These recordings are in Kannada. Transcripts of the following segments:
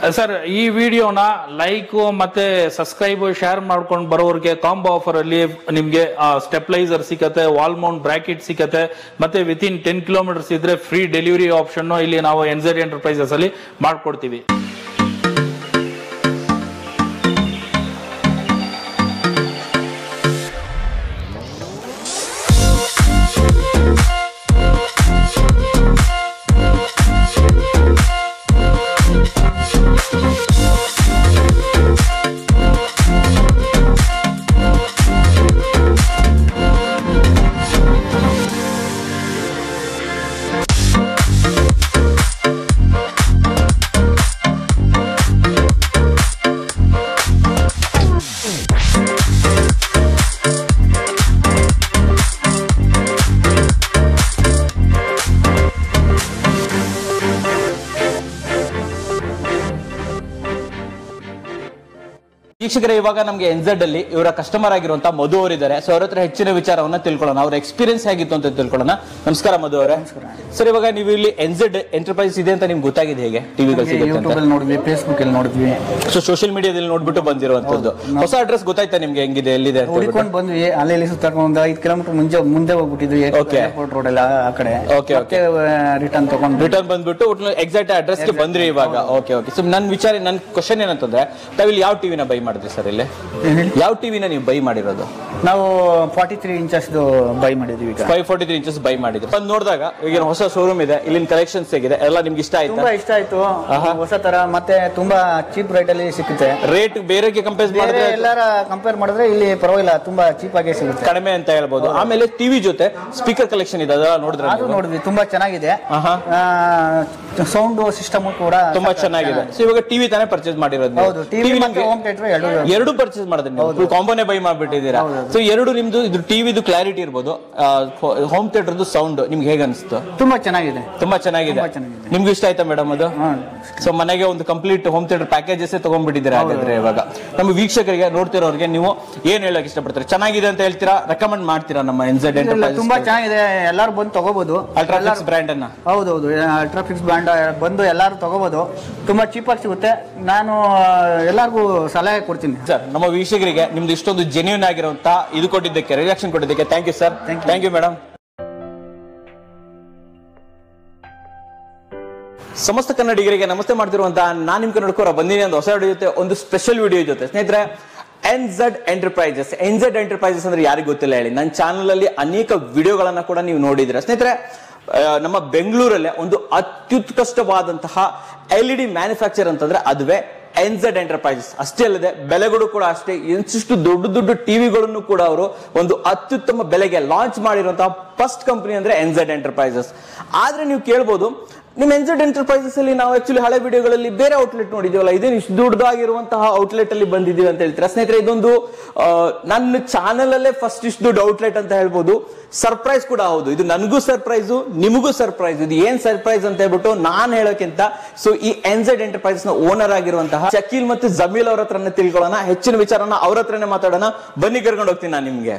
ಸರ್ ಈ ವಿಡಿಯೋನ ಲೈಕ್ ಮತ್ತೆ ಸಬ್ಸ್ಕ್ರೈಬ್ ಶೇರ್ ಮಾಡ್ಕೊಂಡು ಬರೋರಿಗೆ ಕಾಂಬೋ ಆಫರ್ ಅಲ್ಲಿ ನಿಮ್ಗೆ ಸ್ಟೆಪ್ಲೈಸರ್ ಸಿಕ್ಕತ್ತೆ ವಾಲ್ ಮೌಂಟ್ ಬ್ರಾಕೆಟ್ ಸಿಕ್ಕತ್ತೆ ಮತ್ತೆ ವಿತ್ ಇನ್ ಟೆನ್ ಕಿಲೋಮೀಟರ್ಸ್ ಇದ್ರೆ ಫ್ರೀ ಡೆಲಿವರಿ ಆಪ್ಷನ್ ಇಲ್ಲಿ ನಾವು ಎನ್ಝೆಡ್ ಎಂಟರ್ಪ್ರೈಸಸ್ ಅಲ್ಲಿ ಮಾಡ್ಕೊಡ್ತೀವಿ ವೀಕ್ಷಕರೇ ಇವಾಗ ನಮಗೆ ಎನ್ಝೆಡ್ ಅಲ್ಲಿ ಇವರ ಕಸ್ಟಮರ್ ಆಗಿರುವಂತ ಮಧು ಅವರಿದ್ದಾರೆ ಸೊ ಅವ್ರ ಹತ್ರ ಹೆಚ್ಚಿನ ವಿಚಾರವನ್ನ ತಿಳ್ಕೊಳ್ಳೋಣ ಅವ್ರ ಎಕ್ಸ್ಪೀರಿಯನ್ಸ್ ಹೇಗಿತ್ತು ಅಂತ ತಿಳ್ಕೊಳ್ಳೋಣ ನಮಸ್ಕಾರ ಮಧು ಅವರೇ ಸರ್ ಇವಾಗ ನೀವು ಇಲ್ಲಿ ಎನ್ಝೆಡ್ ಎಂಟರ್ಪ್ರೈಸ್ ಇದೆ ಅಂತ ನಿಮ್ಗೆ ಗೊತ್ತಾಗಿದೆ ಹೇಗೆ ಟಿವಿಗಳು ಸಿಗುತ್ತೆ ಯೂಟ್ಯೂಬ್ ಅಂತ ಅಲ್ಲಿ ನೋಡಿದ್ವಿ ಫೇಸ್ಬುಕ್ ಅಲ್ಲಿ ನೋಡಿದ್ವಿ ಸೊ ಸೋಷಿಯಲ್ ಮೀಡಿಯಾದಲ್ಲಿ ನೋಡ್ಬಿಟ್ಟು ಬಂದಿರುವಂತದ್ದು ಹೊಸ ಅಡ್ರೆಸ್ ಗೊತ್ತಾಯ್ತಾ ನಿಮ್ಗೆ ಹೆಂಗಿದೆ ಎಲ್ಲಿದೆ ಅಂತ ಹೇಳ್ಬಿಟ್ಟು? ಹುಡುಕೊಂಡು ಬಂದ್ವಿ ಅಲ್ಲಿ ಇಲ್ಲಿ ಸುತ್ತಾಕೊಂಡು ಒಂದು ಐದು ಕಿಲೋಮೀಟರ್ ಮುಂಚೆ ಮುಂದೆ ಹೋಗ್ಬಿಟ್ಟಿದ್ವಿ Okay. ಏರ್ಪೋರ್ಟ್ ರೋಡ್ ಅಲ್ಲಿ ಆ- ಆ ಕಡೆ Okay, ಮತ್ತೆ ರಿಟರ್ನ್ ತಗೊಂಡು ರಿಟರ್ನ್ ಬಂದ್ಬಿಟ್ಟು ಎಕ್ಸಾಕ್ಟ್ ಅಡ್ರೆಸ್ ಗೆ ಬಂದ್ರಿ ಇವಾಗ ಓಕೆ ಓಕೆ ಸೊ ನನ್ನ ವಿಚಾರ ನನ್ನ ಕ್ವಶನ್ ಏನಂತಂದ್ರೆ ತಾವಿಲ್ಲಿ ಯಾವ ಟಿವಿನ ಬೈ ಮಾಡಿದ್ರಿ ಸರ್ ಇಲ್ಲಿ ಏನ್ ಹೇಳಿ? ಯಾವ ಟಿವಿನ ನೀವು ಬೈ ಮಾಡಿರೋದು ನಾವು ಫಾರ್ಟಿ ತ್ರೀ ಇಂಚಸ್ ಬೈ ಮಾಡಿದ್ವಿ ಈಗ five forty three inches by ಮಾಡಿದ್ರಿ ಬಂದು ನೋಡಿದಾಗ ಈಗ ಏನು ಹೊಸ ಶೋರೂಮ್ ಇದೆ ಇಲ್ಲಿನ ಕಲೆಕ್ಷನ್ಸ್ ಹೇಗಿದೆ ಎಲ್ಲ ನಿಮ್ಗೆ ಇಷ್ಟ ಆಯ್ತಾ ತುಂಬಾ ಇಷ್ಟ ಆಯ್ತು ಹೊಸ ತರ ಮತ್ತೆ ತುಂಬಾ ಚೀಪ್ ರೇಟ್ ಅಲ್ಲಿ ಸಿಗುತ್ತೆ ರೇಟ್ ಬೇರೆಗೆ ಕಂಪೇರ್ ಬೇರೆ ಮಾಡಿದ್ರೆ ಎಲ್ಲಾರ ಕಂಪೇರ್ ಮಾಡಿದ್ರೆ ಇಲ್ಲಿ ಪರವಾಗಿಲ್ಲ ತುಂಬಾ ಚೀಪ್ ಆಗಿ ಸಿಗುತ್ತೆ ಕಡಿಮೆ ಅಂತ ಹೇಳ್ಬೋದು ಆಮೇಲೆ ಟಿವಿ ಜೊತೆ ಸ್ಪೀಕರ್ ಕಲೆಕ್ಷನ್ ಇದೆ ಅದೆಲ್ಲ ನೋಡಿದ್ರೆ ಅದು ನೋಡಿದ್ವಿ ತುಂಬಾ ಚೆನ್ನಾಗಿದೆ ಆಹಾ. ಸೌಂಡ್ ಸಿಸ್ಟಮ್ ಕೂಡ ತುಂಬಾ ಚೆನ್ನಾಗಿದೆ ಸೊ ಇವಾಗ ಟಿವಿ ತಾನೇ ಪರ್ಚೇಸ್ ಮಾಡಿರೋದು ನೀವು? ಹೌದು ಟಿವಿ TV ಮತ್ತೆ ನಿಮ್ಗೆ ಹೋಮ್ ಥಿಯೇಟರ್ ಎರಡು ಎರಡು ಪರ್ಚೇಸ್ ಮಾಡಿದ್ರಿ ನೀವು ಕಾಂಬೋನೇ ಬೈ ಮಾಡ್ಬಿಟ್ಟಿದ್ದೀರಾ ಸೊ ಎರಡು ನಿಮ್ದು ಇದು ಟಿವಿದು ಕ್ಲಾರಿಟಿ ಇರ್ಬೋದು ಹೋಮ್ ಥಿಯೇಟರ್ದು ಸೌಂಡ್ ನಿಮ್ಗೆ ಹೇಗೆ ಅನಿಸ್ತು ತುಂಬಾ ಚೆನ್ನಾಗಿದೆ ತುಂಬಾ ಚೆನ್ನಾಗಿದೆ ತುಂಬಾ ಚೆನ್ನಾಗಿದೆ. ನಿಮ್ಗೂ ಇಷ್ಟ ಆಯ್ತಾ ಮೇಡಮ್ ಅದು ಹಾ. ಸೊ ಮನೆಗೆ ಒಂದು ಕಂಪ್ಲೀಟ್ ಹೋಮ್ ಥಿಯೇಟರ್ ಪ್ಯಾಕೇಜಸ್ ತಗೊಂಡ್ಬಿಟ್ಟಿದ್ದೀರಾ ಹಾಗಾದ್ರೆ ಇವಾಗ ನಮ್ಮ ವೀಕ್ಷಕರಿಗೆ ನೋಡ್ತಿರೋರಿಗೆ ನೀವು ಏನ್ ಹೇಳಕ್ ಇಷ್ಟಪಡ್ತೀರಾ ಚೆನ್ನಾಗಿದೆ ಅಂತ ಹೇಳ್ತೀರಾ ರೆಕಮೆಂಡ್ ಮಾಡ್ತೀರಾ ನಮ್ಮ ಎನ್ಝೆಡ್ ಇಲ್ಲ, ಎಂಟರ್ಪ್ರೈಸ್ ತುಂಬಾ ಚೆನ್ನಾಗಿದೆ ಎಲ್ಲಾರು ಬಂದು ತಗೋಬಹುದು ಅಲ್ಟ್ರಾಫಿಕ್ಸ್ ಬ್ರ್ಯಾಂಡ್ ಅನ್ನ ಹೌದೌದು ಅಲ್ಟ್ರಾಫಿಕ್ಸ್ ಬ್ರ್ಯಾಂಡ್ ಬಂದು ಎಲ್ಲಾರು ತಗೋಬಹುದು ತುಂಬಾ ಚೀಪಾಗಿ ಸಿಗುತ್ತೆ ನಾನು ಎಲ್ಲರಿಗೂ ಸಲಹೆ ಕೊಡ್ತೀನಿ ಸರ್ ನಮ್ಮ ವೀಕ್ಷಕರಿಗೆ ನಿಮ್ದು ಇಷ್ಟೊಂದು ಜೆನ್ಯೂನ್ ಆಗಿರುವಂತ ಇದು ಕೊಟ್ಟಿದ್ದಕ್ಕೆ ರಿಯಾಕ್ಷನ್ ಕೊಟ್ಟಿದ್ದಕ್ಕೆ thank you sir Thank you. Thank you madam ಸಮಸ್ತ ಕನ್ನಡಿಗರಿಗೆ ನಮಸ್ತೆ ಮಾಡ್ತಿರುವಂತ ನಾನು ನಿಮ್ ಕನ್ನಡಕೋರ ಬಂದಿನಿ ಒಂದು ಹೊಸ ವಿಡಿಯೋ ಜೊತೆ ಒಂದು ಸ್ಪೆಷಲ್ ವಿಡಿಯೋ ಜೊತೆ ಸ್ನೇಹಿತರೆ N Z enterprises N Z enterprises ಅಂದ್ರೆ ಯಾರಿಗೂ ಗೊತ್ತಿಲ್ಲ ಹೇಳಿ ನನ್ನ ಚಾನಲ್ ಅಲ್ಲಿ ಅನೇಕ ವಿಡಿಯೋಗಳನ್ನ ಕೂಡ ನೀವು ನೋಡಿದ್ರೆ ಸ್ನೇಹಿತರೆ ಆ, ನಮ್ಮ ಬೆಂಗಳೂರಲ್ಲೇ ಒಂದು ಅತ್ಯುತ್ಕೃಷ್ಟವಾದಂತಹ ಎಲ್ ಇ ಡಿ ಮ್ಯಾನುಫ್ಯಾಕ್ಚರ್ ಅಂತಂದ್ರೆ ಅದುವೇ ಎನ್ಝೆಡ್ ಎಂಟರ್ಪ್ರೈಸಸ್ ಅಷ್ಟೇ ಅಲ್ಲದೆ ಬೆಲೆಗಳು ಕೂಡ ಅಷ್ಟೇ ಇಂಚಿಷ್ಟು ದೊಡ್ಡ ದೊಡ್ಡ ಟಿವಿಗಳನ್ನು ಕೂಡ ಅವರು ಒಂದು ಅತ್ಯುತ್ತಮ ಬೆಲೆಗೆ ಲಾಂಚ್ ಮಾಡಿರುವಂತಹ ಫಸ್ಟ್ ಕಂಪನಿ ಅಂದ್ರೆ ಎನ್ಝೆಡ್ ಎಂಟರ್ಪ್ರೈಸಸ್ ಆದ್ರೆ ನೀವು ಕೇಳ್ಬೋದು ನಿಮ್ಮ ಎನ್ಝೆಡ್ ಎಂಟರ್ಪ್ರೈಸಸ್ ಅಲ್ಲಿ ನಾವು ಆಕ್ಚುಲಿ ಹಳೆ ವಿಡಿಯೋಗಳಲ್ಲಿ ಬೇರೆ ಔಟ್ಲೆಟ್ ನೋಡಿದೀವಲ್ಲ ಇದೇನು ಇಷ್ಟು ದೊಡ್ಡದಾಗಿರುವಂತಹ ಔಟ್ಲೆಟ್ ಅಲ್ಲಿ ಬಂದಿದ್ದೀವಿ ಅಂತ ಹೇಳ್ತೀರಾ ಸ್ನೇಹಿತರೆ ಇದೊಂದು ಆ, ನನ್ನ ಚಾನೆಲ್ ಅಲ್ಲೇ ಫಸ್ಟ್ ಇಷ್ಟು ದೊಡ್ಡ ಔಟ್ಲೆಟ್ ಅಂತ ಹೇಳ್ಬೋದು ಸರ್ಪ್ರೈಸ್ ಕೂಡ ಹೌದು ಇದು ನನಗೂ ಸರ್ಪ್ರೈಸು ನಿಮಗೂ ಸರ್ಪ್ರೈಸ್ ಇದು ಏನ್ ಸರ್ಪ್ರೈಸ್ ಅಂತ ಹೇಳ್ಬಿಟ್ಟು ನಾನು ಹೇಳೋಕ್ಕಿಂತ ಸೊ ಈ ಎನ್ಝೆಡ್ ಎಂಟರ್ಪ್ರೈಸ್ ನ ಓನರ್ ಆಗಿರುವಂತಹ ಶಕೀಲ್ ಮತ್ತು ಜಮೀಲ್ ಅವ್ರ ಹತ್ರನೇ ತಿಳ್ಕೊಳ್ಳೋಣ ಹೆಚ್ಚಿನ ವಿಚಾರನ ಅವ್ರ ಹತ್ರನೇ ಮಾತಾಡೋಣ ಬನ್ನಿ ಕರ್ಕೊಂಡು ಹೋಗ್ತೀನಿ ನಾನು ನಿಮ್ಗೆ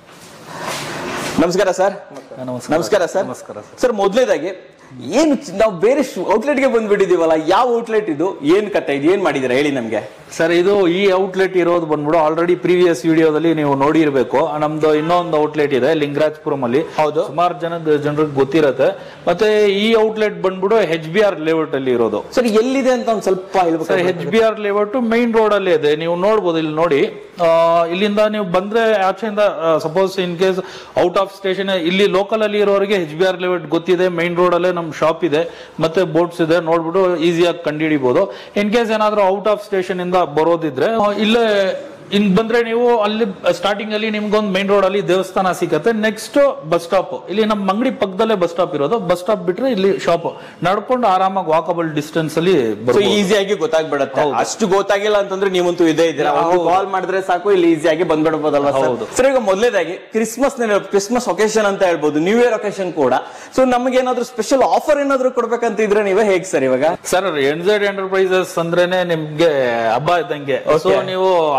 ನಮಸ್ಕಾರ ಸರ್ ನಮಸ್ಕಾರ ಸರ್ ಸರ್ ಮೊದಲನೇದಾಗಿ ಏನು ಚ- ನಾವು ಬೇರೆ ಔಟ್ಲೆಟ್ ಗೆ ಬಂದ್ಬಿಟ್ಟಿದೀವಲ್ಲ ಯಾವ ಔಟ್ಲೆಟ್ ಇದು ಏನ್ ಕತೆ ಇದು ಏನ್ ಮಾಡಿದಿರಾ ಹೇಳಿ ನಮ್ಗೆ ಸರ್ ಇದು ಈ ಔಟ್ಲೆಟ್ ಇರೋದು ಬಂದ್ಬಿಡು ಆಲ್ರೆಡಿ ಪ್ರೀವಿಯಸ್ ವಿಡಿಯೋದಲ್ಲಿ ನೀವು ನೋಡಿರ್ಬೇಕು ನಮ್ದು ಇನ್ನೊಂದು ಔಟ್ಲೆಟ್ ಇದೆ ಲಿಂಗರಾಜಪುರಂ ಅಲ್ಲಿ ಹೌದು. ಸುಮಾರು ಜನ ಜನರಿಗೆ ಗೊತ್ತಿರತ್ತೆ ಮತ್ತೆ ಈ ಔಟ್ಲೆಟ್ ಬಂದ್ಬಿಡು ಹೆಚ್ ಬಿ ಆರ್ ಲೇಔಟ್ ಅಲ್ಲಿ ಇರೋದು ಸರ್ ಎಲ್ಲಿದೆ ಅಂತ ಒಂದ್ ಸ್ವಲ್ಪ ಸರ್ ಹೇಳ್ಬೇಕು H B R layout main road ಅಲ್ಲಿ ಇದೆ ನೀವು ನೋಡ್ಬೋದು ಇಲ್ಲಿ ನೋಡಿ ಆ, ಇಲ್ಲಿಂದ ನೀವು ಬಂದ್ರೆ ಆಚೆಯಿಂದ suppose in case out of station ಇಲ್ಲಿ ಲೋಕಲ್ ಅಲ್ಲಿ ಇರೋರಿಗೆ ಹೆಚ್ ಬಿ ಆರ್ ಲೇಔಟ್ ಗೊತ್ತಿದೆ ಮೈನ್ ರೋಡ್ ಅಲ್ಲೇ ನಮ್ ಶಾಪ್ ಇದೆ ಮತ್ತೆ ಬೋಟ್ಸ್ ಇದೆ ನೋಡ್ಬಿಟ್ಟು ಈಸಿಯಾಗಿ ಕಂಡುಹಿಡಿಬಹುದು ಇನ್ ಕೇಸ್ ಏನಾದ್ರೂ ಔಟ್ ಆಫ್ ಸ್ಟೇಷನ್ ಇಂದ ಬರೋದಿದ್ರೆ ಆ, ಇಲ್ಲೇ ಇನ್ ಬಂದ್ರೆ ನೀವು ಅಲ್ಲಿ ಸ್ಟಾರ್ಟಿಂಗ್ ಅಲ್ಲಿ ನಿಮ್ಗೊಂದು ಮೈನ್ ರೋಡ್ ಅಲ್ಲಿ ದೇವಸ್ಥಾನ ಸಿಗತ್ತೆ ನೆಕ್ಸ್ಟ್ ಬಸ್ ಸ್ಟಾಪ್ ಇಲ್ಲಿ ನಮ್ಮ ಅಂಗಡಿ ಪಕ್ಕದಲ್ಲೇ ಬಸ್ ಸ್ಟಾಪ್ ಇರೋದು ಬಸ್ ಸ್ಟಾಪ್ ಬಿಟ್ರೆ ಇಲ್ಲಿ ಶಾಪ್ ನಡ್ಕೊಂಡು ಆರಾಮಾಗಿ ವಾಕಬಲ್ ಡಿಸ್ಟೆನ್ಸ್ ಅಲ್ಲಿ ಸೊ ಬರ್ಬೋದು. ಈಸಿಯಾಗಿ ಗೊತ್ತಾಗ್ಬಿಡತ್ತೆ ಅಷ್ಟು ಗೊತ್ತಾಗಿಲ್ಲ ಅಂತಂದ್ರೆ ನೀವಂತೂ ಇದೇ ಇದ್ದೀರಾ ಕಾಲ್ ಮಾಡಿದ್ರೆ ಸಾಕು ಇಲ್ಲಿ ಈಸಿಯಾಗಿ ಬಂದ್ಬಿಡ್ಬೋದಲ್ವಾ ಹೌದು. ಸರ್ ಈಗ ಮೊದಲೇದಾಗಿ ಕ್ರಿಸ್ಮಸ್ ಕ್ರಿಸ್ಮಸ್ ಒಕೇಶನ್ ಅಂತ ಹೇಳ್ಬೋದು ನ್ಯೂ ಇಯರ್ ಒಕೇಶನ್ ಕೂಡ ಸೊ ನಮ್ಗೆ ಏನಾದ್ರು ಸ್ಪೆಷಲ್ ಆಫರ್ ಏನಾದ್ರು ಕೊಡ್ಬೇಕಂತ ಇದ್ರೆ ನೀವೇ ಹೇಗ್ ಸರ್ ಇವಾಗ ಸರ್ ಎನ್ಝೆಡ್ ಎಂಟರ್ಪ್ರೈಸಸ್ ಅಂದ್ರೇನೆ ನಿಮ್ಗೆ ಹಬ್ಬ ಇದ್ದಂಗೆ ಸೊ ನೀವು ಆಫರ್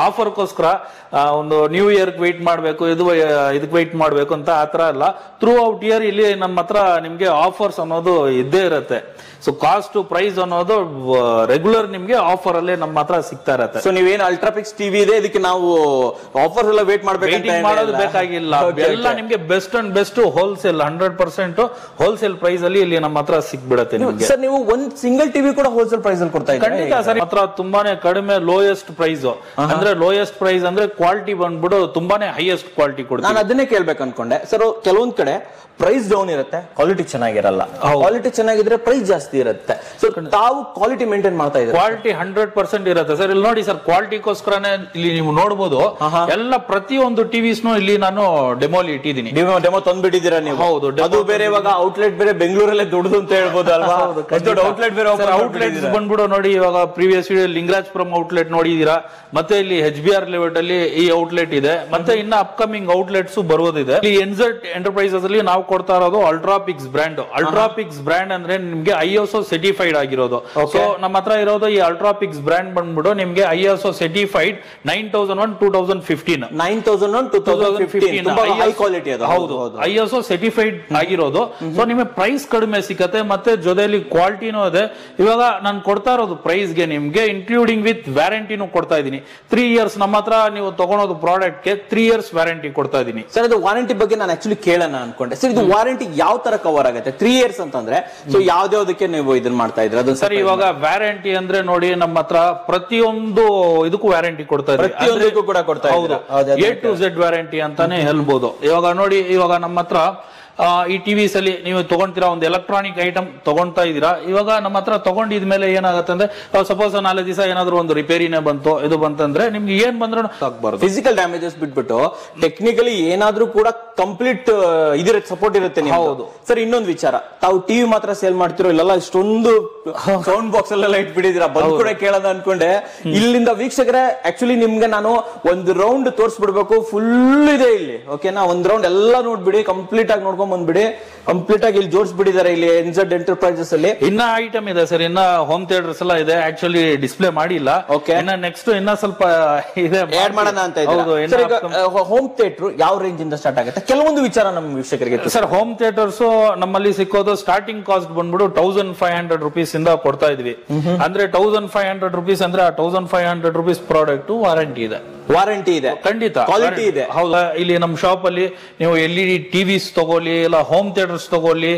ಹಬ್ಬಕ್ಕೋಸ್ಕರ ಆ, ಒಂದು ನ್ಯೂ ಇಯರ್ ವೆಯ್ಟ್ ಮಾಡಬೇಕು ಇದು ಇದಕ್ಕೆ ವೆಯ್ಟ್ ಮಾಡಬೇಕು ಅಂತ ಆತರ ಅಲ್ಲ ಥ್ರೂ ಔಟ್ ಇಯರ್ ಇಲ್ಲಿ ನಮ್ಮ ಹತ್ರ ನಿಮ್ಗೆ ಆಫರ್ಸ್ ಅನ್ನೋದು ಇದ್ದೇ ಇರುತ್ತೆ ಸೊ ಕಾಸ್ಟ್ ಪ್ರೈಸ್ ಅನ್ನೋದು ರೆಗ್ಯುಲರ್ ನಿಮ್ಗೆ ಆಫರ್ ಅಲ್ಲೇ ನಮ್ಮ ಹತ್ರ ಸಿಗ್ತಾ ಇರತ್ತೆ ಸೊ ನೀವೇನ್ ಅಲ್ಟ್ರಾಪಿಕ್ಸ್ ಟಿವಿ ಇದೆ ಇದಕ್ಕೆ ನಾವು ಆಫರ್ ಎಲ್ಲ ವೇಟ್ ಮಾಡ್ಬೇಕಂತ ವೇಟಿಂಗ್ ಮಾಡೋದು ಬೇಕಾಗಿಲ್ಲ ಎಲ್ಲ ನಿಮ್ಗೆ best and best wholesale hundred percent wholesale price ಅಲ್ಲಿ ಇಲ್ಲಿ ನಮ್ಮ ಹತ್ರ ಸಿಕ್ಬಿಡತ್ತೆ ನಿಮ್ಗೆ ಸರ್ ನೀವು ಒಂದ್ ಸಿಂಗಲ್ ಟಿವಿ ಕೂಡ ಹೋಲ್ಸೇಲ್ ಪ್ರೈಸ್ ಅಲ್ಲಿ ಕೊಡ್ತಾ ಇದ್ದೀರಾ ಖಂಡಿತ ಸರ್ ಹತ್ರ ತುಂಬಾನೇ ಕಡಿಮೆ ಲೋಯೆಸ್ಟ್ ಪ್ರೈಸ್ ಅಂದ್ರೆ ಲೋಯೆಸ್ಟ್ ಪ್ರೈಸ್ ಅಂದ್ರೆ ಕ್ವಾಲಿಟಿ ಬಂದ್ಬಿಟ್ಟು ತುಂಬಾನೇ ಹೈಯೆಸ್ಟ್ ಕ್ವಾಲಿಟಿ ಕೊಡ್ತೀವಿ ನಾನು ಅದನ್ನೇ ಕೇಳ್ಬೇಕು ಅನ್ಕೊಂಡೆ ಸರ್ ಕೆಲವೊಂದ್ ಕಡೆ ಪ್ರೈಸ್ ಡೌನ್ ಇರುತ್ತೆ ಕ್ವಾಲಿಟಿ ಚೆನ್ನಾಗಿರಲ್ಲ ಕ್ವಾಲಿಟಿ ಚೆನ್ನಾಗಿದ್ರೆ ಪ್ರೈಸ್ ಜಾಸ್ತಿ ಇರುತ್ತೆ ಸೊ ತಾವು ಕ್ವಾಲಿಟಿ ಮೇಂಟೈನ್ ಮಾಡ್ತಾ ಇದ್ದಾರೆ ಕ್ವಾಲಿಟಿ ಹಂಡ್ರೆಡ್ ಪರ್ಸೆಂಟ್ ಇರುತ್ತೆ ಸರ್ ಇಲ್ಲಿ ನೋಡಿ ಸರ್ ಕ್ವಾಲಿಟಿಗೋಸ್ಕರನೇ ಇಲ್ಲಿ ನೀವು ನೋಡಬಹುದು ಎಲ್ಲ ಪ್ರತಿಯೊಂದು ಟಿವಿಸ್ನು ಇಲ್ಲಿ ನಾನು ಡೆಮೋಲಿ ಇಟ್ಟಿದ್ದೀನಿ ಡೆಮೋ ಡೆಮೋ ತಂದ್ಬಿಟ್ಟಿದ್ದೀರಾ ನೀವು ಹೌದು, demo ಅದು ಬೇರೆ ಇವಾಗ ಔಟ್ಲೆಟ್ ಬೇರೆ ಬೆಂಗಳೂರಲ್ಲೇ ದೊಡ್ಡದು ಅಂತ ಹೇಳ್ಬೋದು ಅಲ್ವಾ ದೊಡ್ಡ ಔಟ್ಲೆಟ್ ಬೇರೆ open ಔಟ್ಲೆಟ್ಸ್ ಮಾಡ್ಬಿಟ್ಟಿದ್ದೀರಾ. ಬಂದ್ಬಿಡು ನೋಡಿ ಇವಾಗ ಪ್ರೀವಿಯಸ್ ವಿಡಿಯೋ ಲಿಂಗರಾಜಪುರಂ ಔಟ್ಲೆಟ್ ನೋಡಿದೀರಾ ಮತ್ತೆ ಇಲ್ಲಿ ಎಚ್ ಬಿ ಆರ್ ಲೆವೆಟ್ ಅಲ್ಲಿ ಈ ಔಟ್ಲೆಟ್ ಇದೆ ಮತ್ತೆ ಇನ್ನ ಅಪ್ಕಮಿಂಗ್ ಔಟ್ಲೆಟ್ಸ್ ಬರೋದಿದೆ ಇಲ್ಲಿ ಎನ್ಸೆಟ್ ಎಂಟರ್ಪ್ರೈಸಸ್ ಅಲ್ಲಿ ನಾವು ಕೊಡ್ತಾ ಇರೋದು ಅಲ್ಟ್ರಾಪಿಕ್ಸ್ ಬ್ರ್ಯಾಂಡ್ ಅಲ್ಟ್ರಾಪಿಕ್ಸ್ ಬ್ರ್ಯಾಂಡ್ ಅಂದ್ರೆ ನಿಮ್ಗೆ ಐ ಎಸ್ ಸರ್ಟಿಫೈಡ್ ಆಗಿರೋದು ಸೊ ನಮ್ಮ ಹತ್ರ ಇರೋದು ಈ ಅಲ್ಟ್ರಾಪಿಕ್ಸ್ ಬ್ರ್ಯಾಂಡ್ ಬಂದ್ಬಿಟ್ಟು ನಿಮ್ಗೆ I S certified nine thousand one two thousand fifteen nine thousand one two thousand fifteen ತುಂಬಾ ಹೈ ಕ್ವಾಲಿಟಿ ಅದು ಹೌದು ಐ ಎಸ್ ಸರ್ಟಿಫೈಡ್ ಆಗಿರೋದು ಸೊ ನಿಮಗೆ ಪ್ರೈಸ್ ಕಡಿಮೆ ಸಿಕ್ಕತ್ತೆ ಮತ್ತೆ ಜೊತೆಲಿ ಕ್ವಾಲಿಟಿನೂ ಇದೆ ಇವಾಗ ನಾನು ಕೊಡ್ತಾ ಇರೋದು price ಗೆ ನಿಮ್ಗೆ ಇನ್ಕ್ಲೂಡಿಂಗ್ ವಿತ್ ವ್ಯಾರಂಟಿನೂ ಕೊಡ್ತಾ ಇದೀನಿ ತ್ರೀ ಇಯರ್ಸ್ ನಮ್ಮ ಹತ್ರ ನೀವು ತಗೊಳೋದು ಪ್ರಾಡಕ್ಟ್ ಗೆ ತ್ರೀ ಇಯರ್ಸ್ ವ್ಯಾರಂಟಿ ಕೊಡ್ತಾ ಇದೀನಿ ಸರ್ ಅದು ವಾರಂಟಿ ಬಗ್ಗೆ ನಾನು ಆಕ್ಚುಲಿ ಕೇಳೋಣ ಅನ್ಕೊಂಡೆ ಸರ್ ಇದು ವಾರಂಟಿ ಯಾವ ತರ ಕವರ್ ಆಗುತ್ತೆ ತ್ರೀ ಇಯರ್ಸ್ ಅಂತಂದ್ರೆ ಸೊ ಯಾವ್ದಾವ್ದಕ್ಕೆ ನೀವು ಇದನ್ನ ಮಾಡ್ತಾ ಇದ್ರೆ ಅದನ್ನ ಸರ್ ಇವಾಗ ವ್ಯಾರಂಟಿ ಅಂದ್ರೆ ನೋಡಿ ನಮ್ಮ ಹತ್ರ ಪ್ರತಿಯೊಂದು ಇದಕ್ಕೂ ವ್ಯಾರಂಟಿ ಕೊಡ್ತಾ ಇದ್ದೀವಿ ಪ್ರತಿಯೊಂದಕ್ಕೂ ಕೂಡ ಕೊಡ್ತಾ ಹೌದು ಇದ್ದೀರಾ? ಹೌದು, ಎ ಟು ಝೆಡ್ ವ್ಯಾರಂಟಿ ಅಂತಾನೆ ಹೇಳ್ಬೋದು ಇವಾಗ ನೋಡಿ ಇವಾಗ ನಮ್ಮ ಹತ್ರ ಆ, ಈ ಟಿವಿಸ್ ಅಲ್ಲಿ ನೀವು ತಗೊಂತೀರಾ ಒಂದು ಎಲೆಕ್ಟ್ರಾನಿಕ್ ಐಟಮ್ ತಗೊಂತಾ ಇದೀರಾ ಇವಾಗ ನಮ್ಮ ಹತ್ರ ತಗೊಂಡಿದ್ಮೇಲೆ ಏನಾಗುತ್ತೆ ಅಂದ್ರೆ ಸಪೋಸ್ ನಾಳೆ ದಿವಸ ಏನಾದ್ರು ಒಂದು ರಿಪೇರಿನೇ ಬಂತು ಇದು ಬಂತಂದ್ರೆ ನಿಮ್ಗೆ ಏನ್ ಬಂದ್ರು ಆಗ್ಬಾರ್ದು ಫಿಸಿಕಲ್ ಡ್ಯಾಮೇಜಸ್ ಬಿಟ್ಬಿಟ್ಟು ಟೆಕ್ನಿಕಲಿ ಏನಾದ್ರೂ ಕೂಡ ಕಂಪ್ಲೀಟ್ ಇದಿರುತ್ತೆ ಸಪೋರ್ಟ್ ಇರುತ್ತೆ ಹೌದು. ಸರ್ ಇನ್ನೊಂದು ವಿಚಾರ ತಾವು ಟಿವಿ ಮಾತ್ರ ಸೇಲ್ ಮಾಡ್ತಿರೋ ಇಲ್ಲೆಲ್ಲ ಇಷ್ಟೊಂದು ಸೌಂಡ್ ಬಾಕ್ಸ್ ಅಲ್ಲೆಲ್ಲ ಇಟ್ಬಿಟ್ಟಿದ್ದೀರಾ ಬಂದ್ ಕೂಡ ಕೇಳೋದ ಅನ್ಕೊಂಡೆ ಇಲ್ಲಿಂದ ವೀಕ್ಷಕರೇ ಆಕ್ಚುಲಿ ನಿಮ್ಗೆ ನಾನು ಒಂದು ರೌಂಡ್ ತೋರಿಸ್ಬಿಡ್ಬೇಕು ಫುಲ್ ಇದೆ ಇಲ್ಲಿ ಓಕೆನಾ ಒಂದ್ ರೌಂಡ್ ಎಲ್ಲ ನೋಡ್ಬಿಡಿ ಕಂಪ್ಲೀಟ್ ಆಗಿ ನೋಡ್ಕೊಂಡ್ ಬಂದ್ಬಿಡಿ ಕಂಪ್ಲೀಟ್ ಆಗಿ ಇಲ್ಲಿ ಜೋಡಿಸ್ಬಿಟ್ಟಿದ್ದಾರೆ ಇಲ್ಲಿ ಎನ್ಸೆಡ್ ಎಂಟರ್ಪ್ರೈಸಸ್ ಅಲ್ಲಿ ಇನ್ನ ಐಟಮ್ ಇದೆ ಸರ್ ಇನ್ನ ಹೋಮ್ ಥಿಯೇಟರ್ಸ್ ಎಲ್ಲ ಇದೆ ಆಕ್ಚುಲಿ ಡಿಸ್ಪ್ಲೇ ಮಾಡಿಲ್ಲ Okay. ಇನ್ನ ನೆಕ್ಸ್ಟ್ ಇನ್ನ ಸ್ವಲ್ಪ ಇದೆ ಆಡ್ ಮಾಡೋಣ ಅಂತ ಹೌದು ಇದ್ದೀರಾ ಇನ್ನ ಸರ್ ಈಗ upcoming- ಹೋಮ್ ಥಿಯೇಟರ್ ಯಾವ ರೇಂಜ್ ಇಂದ ಸ್ಟಾರ್ಟ್ ಆಗುತ್ತೆ ಕೆಲವೊಂದು ವಿಚಾರ ನಮ್ಮ ವೀಕ್ಷಕರಿಗೆ ತಿಳಿಸಿ. ಸರ್ ಹೋಮ್ ಥಿಯೇಟರ್ಸ್ ನಮ್ಮಲ್ಲಿ ಸಿಕ್ಕೋದು ಸ್ಟಾರ್ಟಿಂಗ್ ಕಾಸ್ಟ್ ಬಂದ್ಬಿಟ್ಟು ತೌಸಂಡ್ ಫೈವ್ ಹಂಡ್ರೆಡ್ ರುಪೀಸ್ ಇಂದ ಕೊಡ್ತಾ ಇದ್ವಿ ಅಂದ್ರೆ ತೌಸಂಡ್ ಫೈವ್ ಹಂಡ್ರೆಡ್ ರುಪೀಸ್ ಅಂದ್ರೆ ಆ thousand five hundred rupees product warranty ಇದೆ ವಾರಂಟಿ ಇದೆ ಖಂಡಿತ ಕ್ವಾಲಿಟಿ ಇದೆ ಹೌದಾ ಇಲ್ಲಿ ನಮ್ಮ ಶಾಪ್ ಅಲ್ಲಿ ನೀವು ಎಲ್ ಇ ಡಿ ಟಿವಿಸ್ ತಗೊಳ್ಳಿ ಇಲ್ಲ ಹೋಮ್ ಥಿಯೇಟರ್ಸ್ ತಗೊಳ್ಳಿ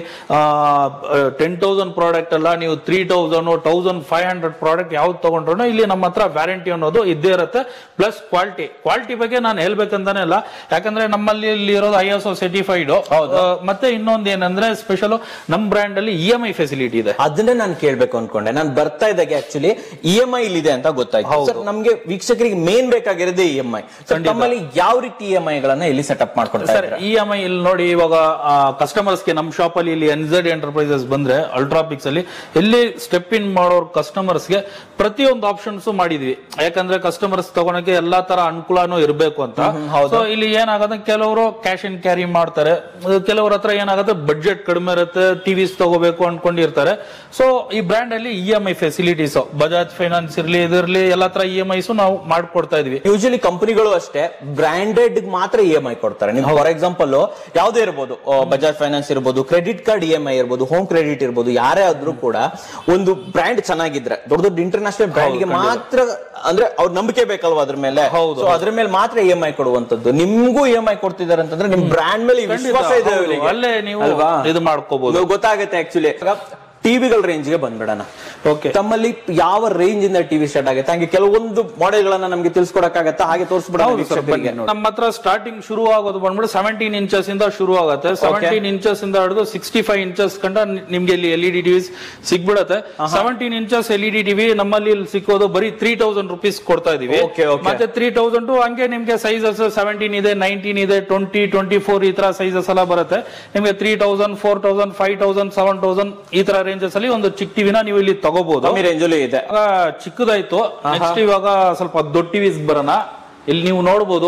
ಟೆನ್ ತೌಸಂಡ್ ಪ್ರಾಡಕ್ಟ್ ಅಲ್ಲ ನೀವು three thousand thousand five hundred product ಯಾವ್ದು ತಗೊಂಡ್ರು ಇಲ್ಲಿ ನಮ್ಮ ಹತ್ರ ವ್ಯಾರಂಟಿ ಅನ್ನೋದು ಇದ್ದೇ ಇರುತ್ತೆ ಪ್ಲಸ್ ಕ್ವಾಲಿಟಿ ಕ್ವಾಲಿಟಿ ಬಗ್ಗೆ ನಾನು ಹೇಳ್ಬೇಕಂತಾನೆ ಇಲ್ಲ ಯಾಕಂದ್ರೆ ನಮ್ಮಲ್ಲಿ ಇಲ್ಲಿ ಇರೋದು ಐ ಎಸ್ ಒ ಸರ್ಟಿಫೈಡ್ ಮತ್ತೆ ಇನ್ನೊಂದು ಏನಂದ್ರೆ ಸ್ಪೆಷಲ್ ನಮ್ಮ ಬ್ರ್ಯಾಂಡ್ ಅಲ್ಲಿ ಇ ಎಂ ಐ ಫೆಸಿಲಿಟಿ ಇದೆ ಅದನ್ನೇ ನಾನು ಕೇಳ್ಬೇಕು ಅನ್ಕೊಂಡೆ ನಾನು ಬರ್ತಾ ಇದ್ದಾಗೆ ಆಕ್ಚುಲಿ ಇ ಎಂ ಐ ಇಲ್ಲಿದೆ ಅಂತ ಗೊತ್ತಾಯ್ತು ಸರ್ ನಮ್ಗೆ ವೀಕ್ಷಕರಿಗೆ ಮೇನ್ ಬೇಕಾಗಿರೋದೇ ಇ ಎಂ ಐ ನಮ್ಮಲ್ಲಿ ಯಾವ ರೀತಿ ಇ ಎಂ ಐ ಗಳನ್ನ ಇಲ್ಲಿ ಸೆಟಪ್ ಮಾಡ್ಕೊಡ್ತಾ ಸರ್ ಇದ್ದಾರೆ ಇ ಎಂ ಐ ಇಲ್ಲಿ ನೋಡಿ ಇವಾಗ ಕಸ್ಟಮರ್ಸ್ಗೆ ನಮ್ಮ ಶಾಪ್ ಅಲ್ಲಿ ಇಲ್ಲಿ ಎನ್ ಝೆಡ್ ಎಂಟರ್ಪ್ರೈಸಸ್ ಬಂದ್ರೆ ಅಲ್ಟ್ರಾಪಿಕ್ಸ್ ಅಲ್ಲಿ ಇಲ್ಲಿ ಸ್ಟೆಪ್ ಇನ್ ಮಾಡೋರ್ ಕಸ್ಟಮರ್ಸ್ಗೆ ಪ್ರತಿಯೊಂದು ಆಪ್ಷನ್ಸ್ ಮಾಡಿದ್ವಿ ಯಾಕಂದ್ರೆ ಕಸ್ಟಮರ್ಸ್ ತಗೊಳಕ್ಕೆ ಎಲ್ಲಾ ತರ ಅನುಕೂಲನೂ ಇರಬೇಕು ಅಂತ ಸೊ ಇಲ್ಲಿ ಏನಾಗುತ್ತೆ ಕೆಲವರು ಕ್ಯಾಶ್ ಇನ್ ಕ್ಯಾರಿ ಮಾಡ್ತಾರೆ ಕೆಲವ್ರ ಹತ್ರ ಏನಾಗುತ್ತೆ ಬಡ್ಜೆಟ್ ಕಡಿಮೆ ಇರುತ್ತೆ ಟಿವಿಸ್ ತಗೋಬೇಕು ಅನ್ಕೊಂಡಿರ್ತಾರೆ ಸೊ ಈ ಬ್ರ್ಯಾಂಡ್ ಅಲ್ಲಿ E M I facilities Bajaj Finance ಇರ್ಲಿ ಇದಿರ್ಲಿ ಎಲ್ಲಾ ತರ ಇ ಎಂ ಐಸ್ ನಾವು ಮಾಡ್ಕೊಡ್ತಾ ಇದೀವಿ ಯೂಶಲಿ ಕಂಪನಿಗಳು ಅಷ್ಟೇ ಬ್ರಾಂಡೆಡ್ ಮಾತ್ರ ಇ ಎಂ ಐ ಕೊಡ್ತಾರೆ ನೀವು ಫಾರ್ ಎಕ್ಸಾಂಪಲ್ ಯಾವುದೇ ಇರ್ಬೋದು ಬಜಾಜ್ ಫೈನಾನ್ಸ್ ಇರ್ಬೋದು credit card E M I ಇರ್ಬೋದು ಹೋಮ್ ಕ್ರೆಡಿಟ್ ಇರ್ಬೋದು ಯಾರೇ ಆದ್ರೂ ಕೂಡ ಒಂದು ಬ್ರ್ಯಾಂಡ್ ಚೆನ್ನಾಗಿದ್ರೆ ದೊಡ್ಡ ದೊಡ್ಡ ಇಂಟರ್ನ್ಯಾಷನಲ್ ಬ್ರ್ಯಾಂಡ್ ಗೆ ಮಾತ್ರ ಅಂದ್ರೆ ಅವ್ರ ನಂಬಿಕೆ ಬೇಕಲ್ವಾ ಅದ್ರ ಮೇಲೆ ಹೌದು, ಸೊ ಅದ್ರ ಮೇಲೆ ಮಾತ್ರ ಇ ಎಂ ಐ ಕೊಡುವಂತದ್ದು ನಿಮ್ಗೂ ಇ ಎಂ ಐ ಕೊಡ್ತಿದ್ದಾರೆ ಅಂತಂದ್ರೆ ನಿಮ್ ಬ್ರ್ಯಾಂಡ್ ಮೇಲೆ ಈ ವಿಶ್ವಾಸ ಇದೆ ಹೌದು, ಅವರಿಗೆ. ಅಲ್ಲೇ ನೀವು ಅಲ್ವಾ? ಇದು ಮಾಡ್ಕೋಬಹುದು ಇದು ಗೊತ್ತಾಗುತ್ತೆ ಆಕ್ಚುಲಿ ಟಿವಿಗಳ ರೇಂಜ್ ಗೆ ಬಂದ್ಬಿಡೋಣ ಓಕೆ ತಮ್ಮಲ್ಲಿ ಯಾವ ರೇಂಜ್ ಇಂದ ಟಿವಿ ಸ್ಟಾರ್ಟ್ ಆಗುತ್ತೆ ಹಂಗೆ ಕೆಲವೊಂದು ಮಾಡೆಲ್ ಗಳನ್ನ ನಮ್ಗೆ ತಿಳಿಸ್ಕೊಡಕ್ಕಾಗತ್ತಾ ಹಾಗೆ ತೋರಿಸ್ಬಿಡೋಣ ವೀಕ್ಷಕರಿಗೆ. ನಮ್ಮ ಹತ್ರ ಸ್ಟಾರ್ಟಿಂಗ್ ಶುರು ಆಗೋದು ಬಂದ್ಬಿಟ್ಟು ಸೆವೆಂಟೀನ್ ಇಂಚಸ್ ಇಂದ ಶುರು ಆಗುತ್ತೆ ಸೆವೆಂಟೀನ್ ಇಂಚಸ್ ಇಂದ ಹಿಡಿದು ಸಿಕ್ಸ್ಟಿ ಫೈವ್ ಇಂಚಸ್ ಕಂಡ ನಿಮ್ಗೆ ಇಲ್ಲಿ ಎಲ್ ಇ ಡಿ ಟಿವಿಸ್ ಸಿಗ್ಬಿಡತ್ತೆ seventeen inches L E D TV ನಮ್ಮಲ್ಲಿ ಇಲ್ಲಿ ಸಿಕ್ಕೋದು ಬರೀ ತ್ರೀ ತೌಸಂಡ್ ರುಪೀಸ್ ಕೊಡ್ತಾ ಇದೀವಿ Okay, okay. ಮತ್ತೆ ತ್ರೀ ತೌಸಂಡ್ ಹಂಗೆ ನಿಮ್ಗೆ ಸೈಜಸ್ ಸೆವೆಂಟೀನ್ ಇದೆ ನೈನ್ಟೀನ್ ಇದೆ ಟ್ವೆಂಟಿ ಟ್ವೆಂಟಿ ಫೋರ್ ಈ ತರ ಸೈಜಸ್ ಎಲ್ಲ ಬರುತ್ತೆ ನಿಮ್ಗೆ three thousand four thousand five thousand seven thousand ಈ ತರ ರೇಂಜಸ್ ಅಲ್ಲಿ ಒಂದು ಚಿಕ್ಕ ಟಿವಿನ ನೀವು ಇಲ್ಲಿ ತಗೋಬಹುದು ಕಮ್ಮಿ ರೇಂಜಲ್ಲೂ ಇದೆ ಇವಾಗ ಚಿಕ್ಕದಾಯ್ತು ನೆಕ್ಸ್ಟ್ ಇವಾಗ ಸ್ವಲ್ಪ ದೊಡ್ಡ ಟಿವಿಸ್ ಬರೋಣ ಇಲ್ಲಿ ನೀವು ನೋಡ್ಬೋದು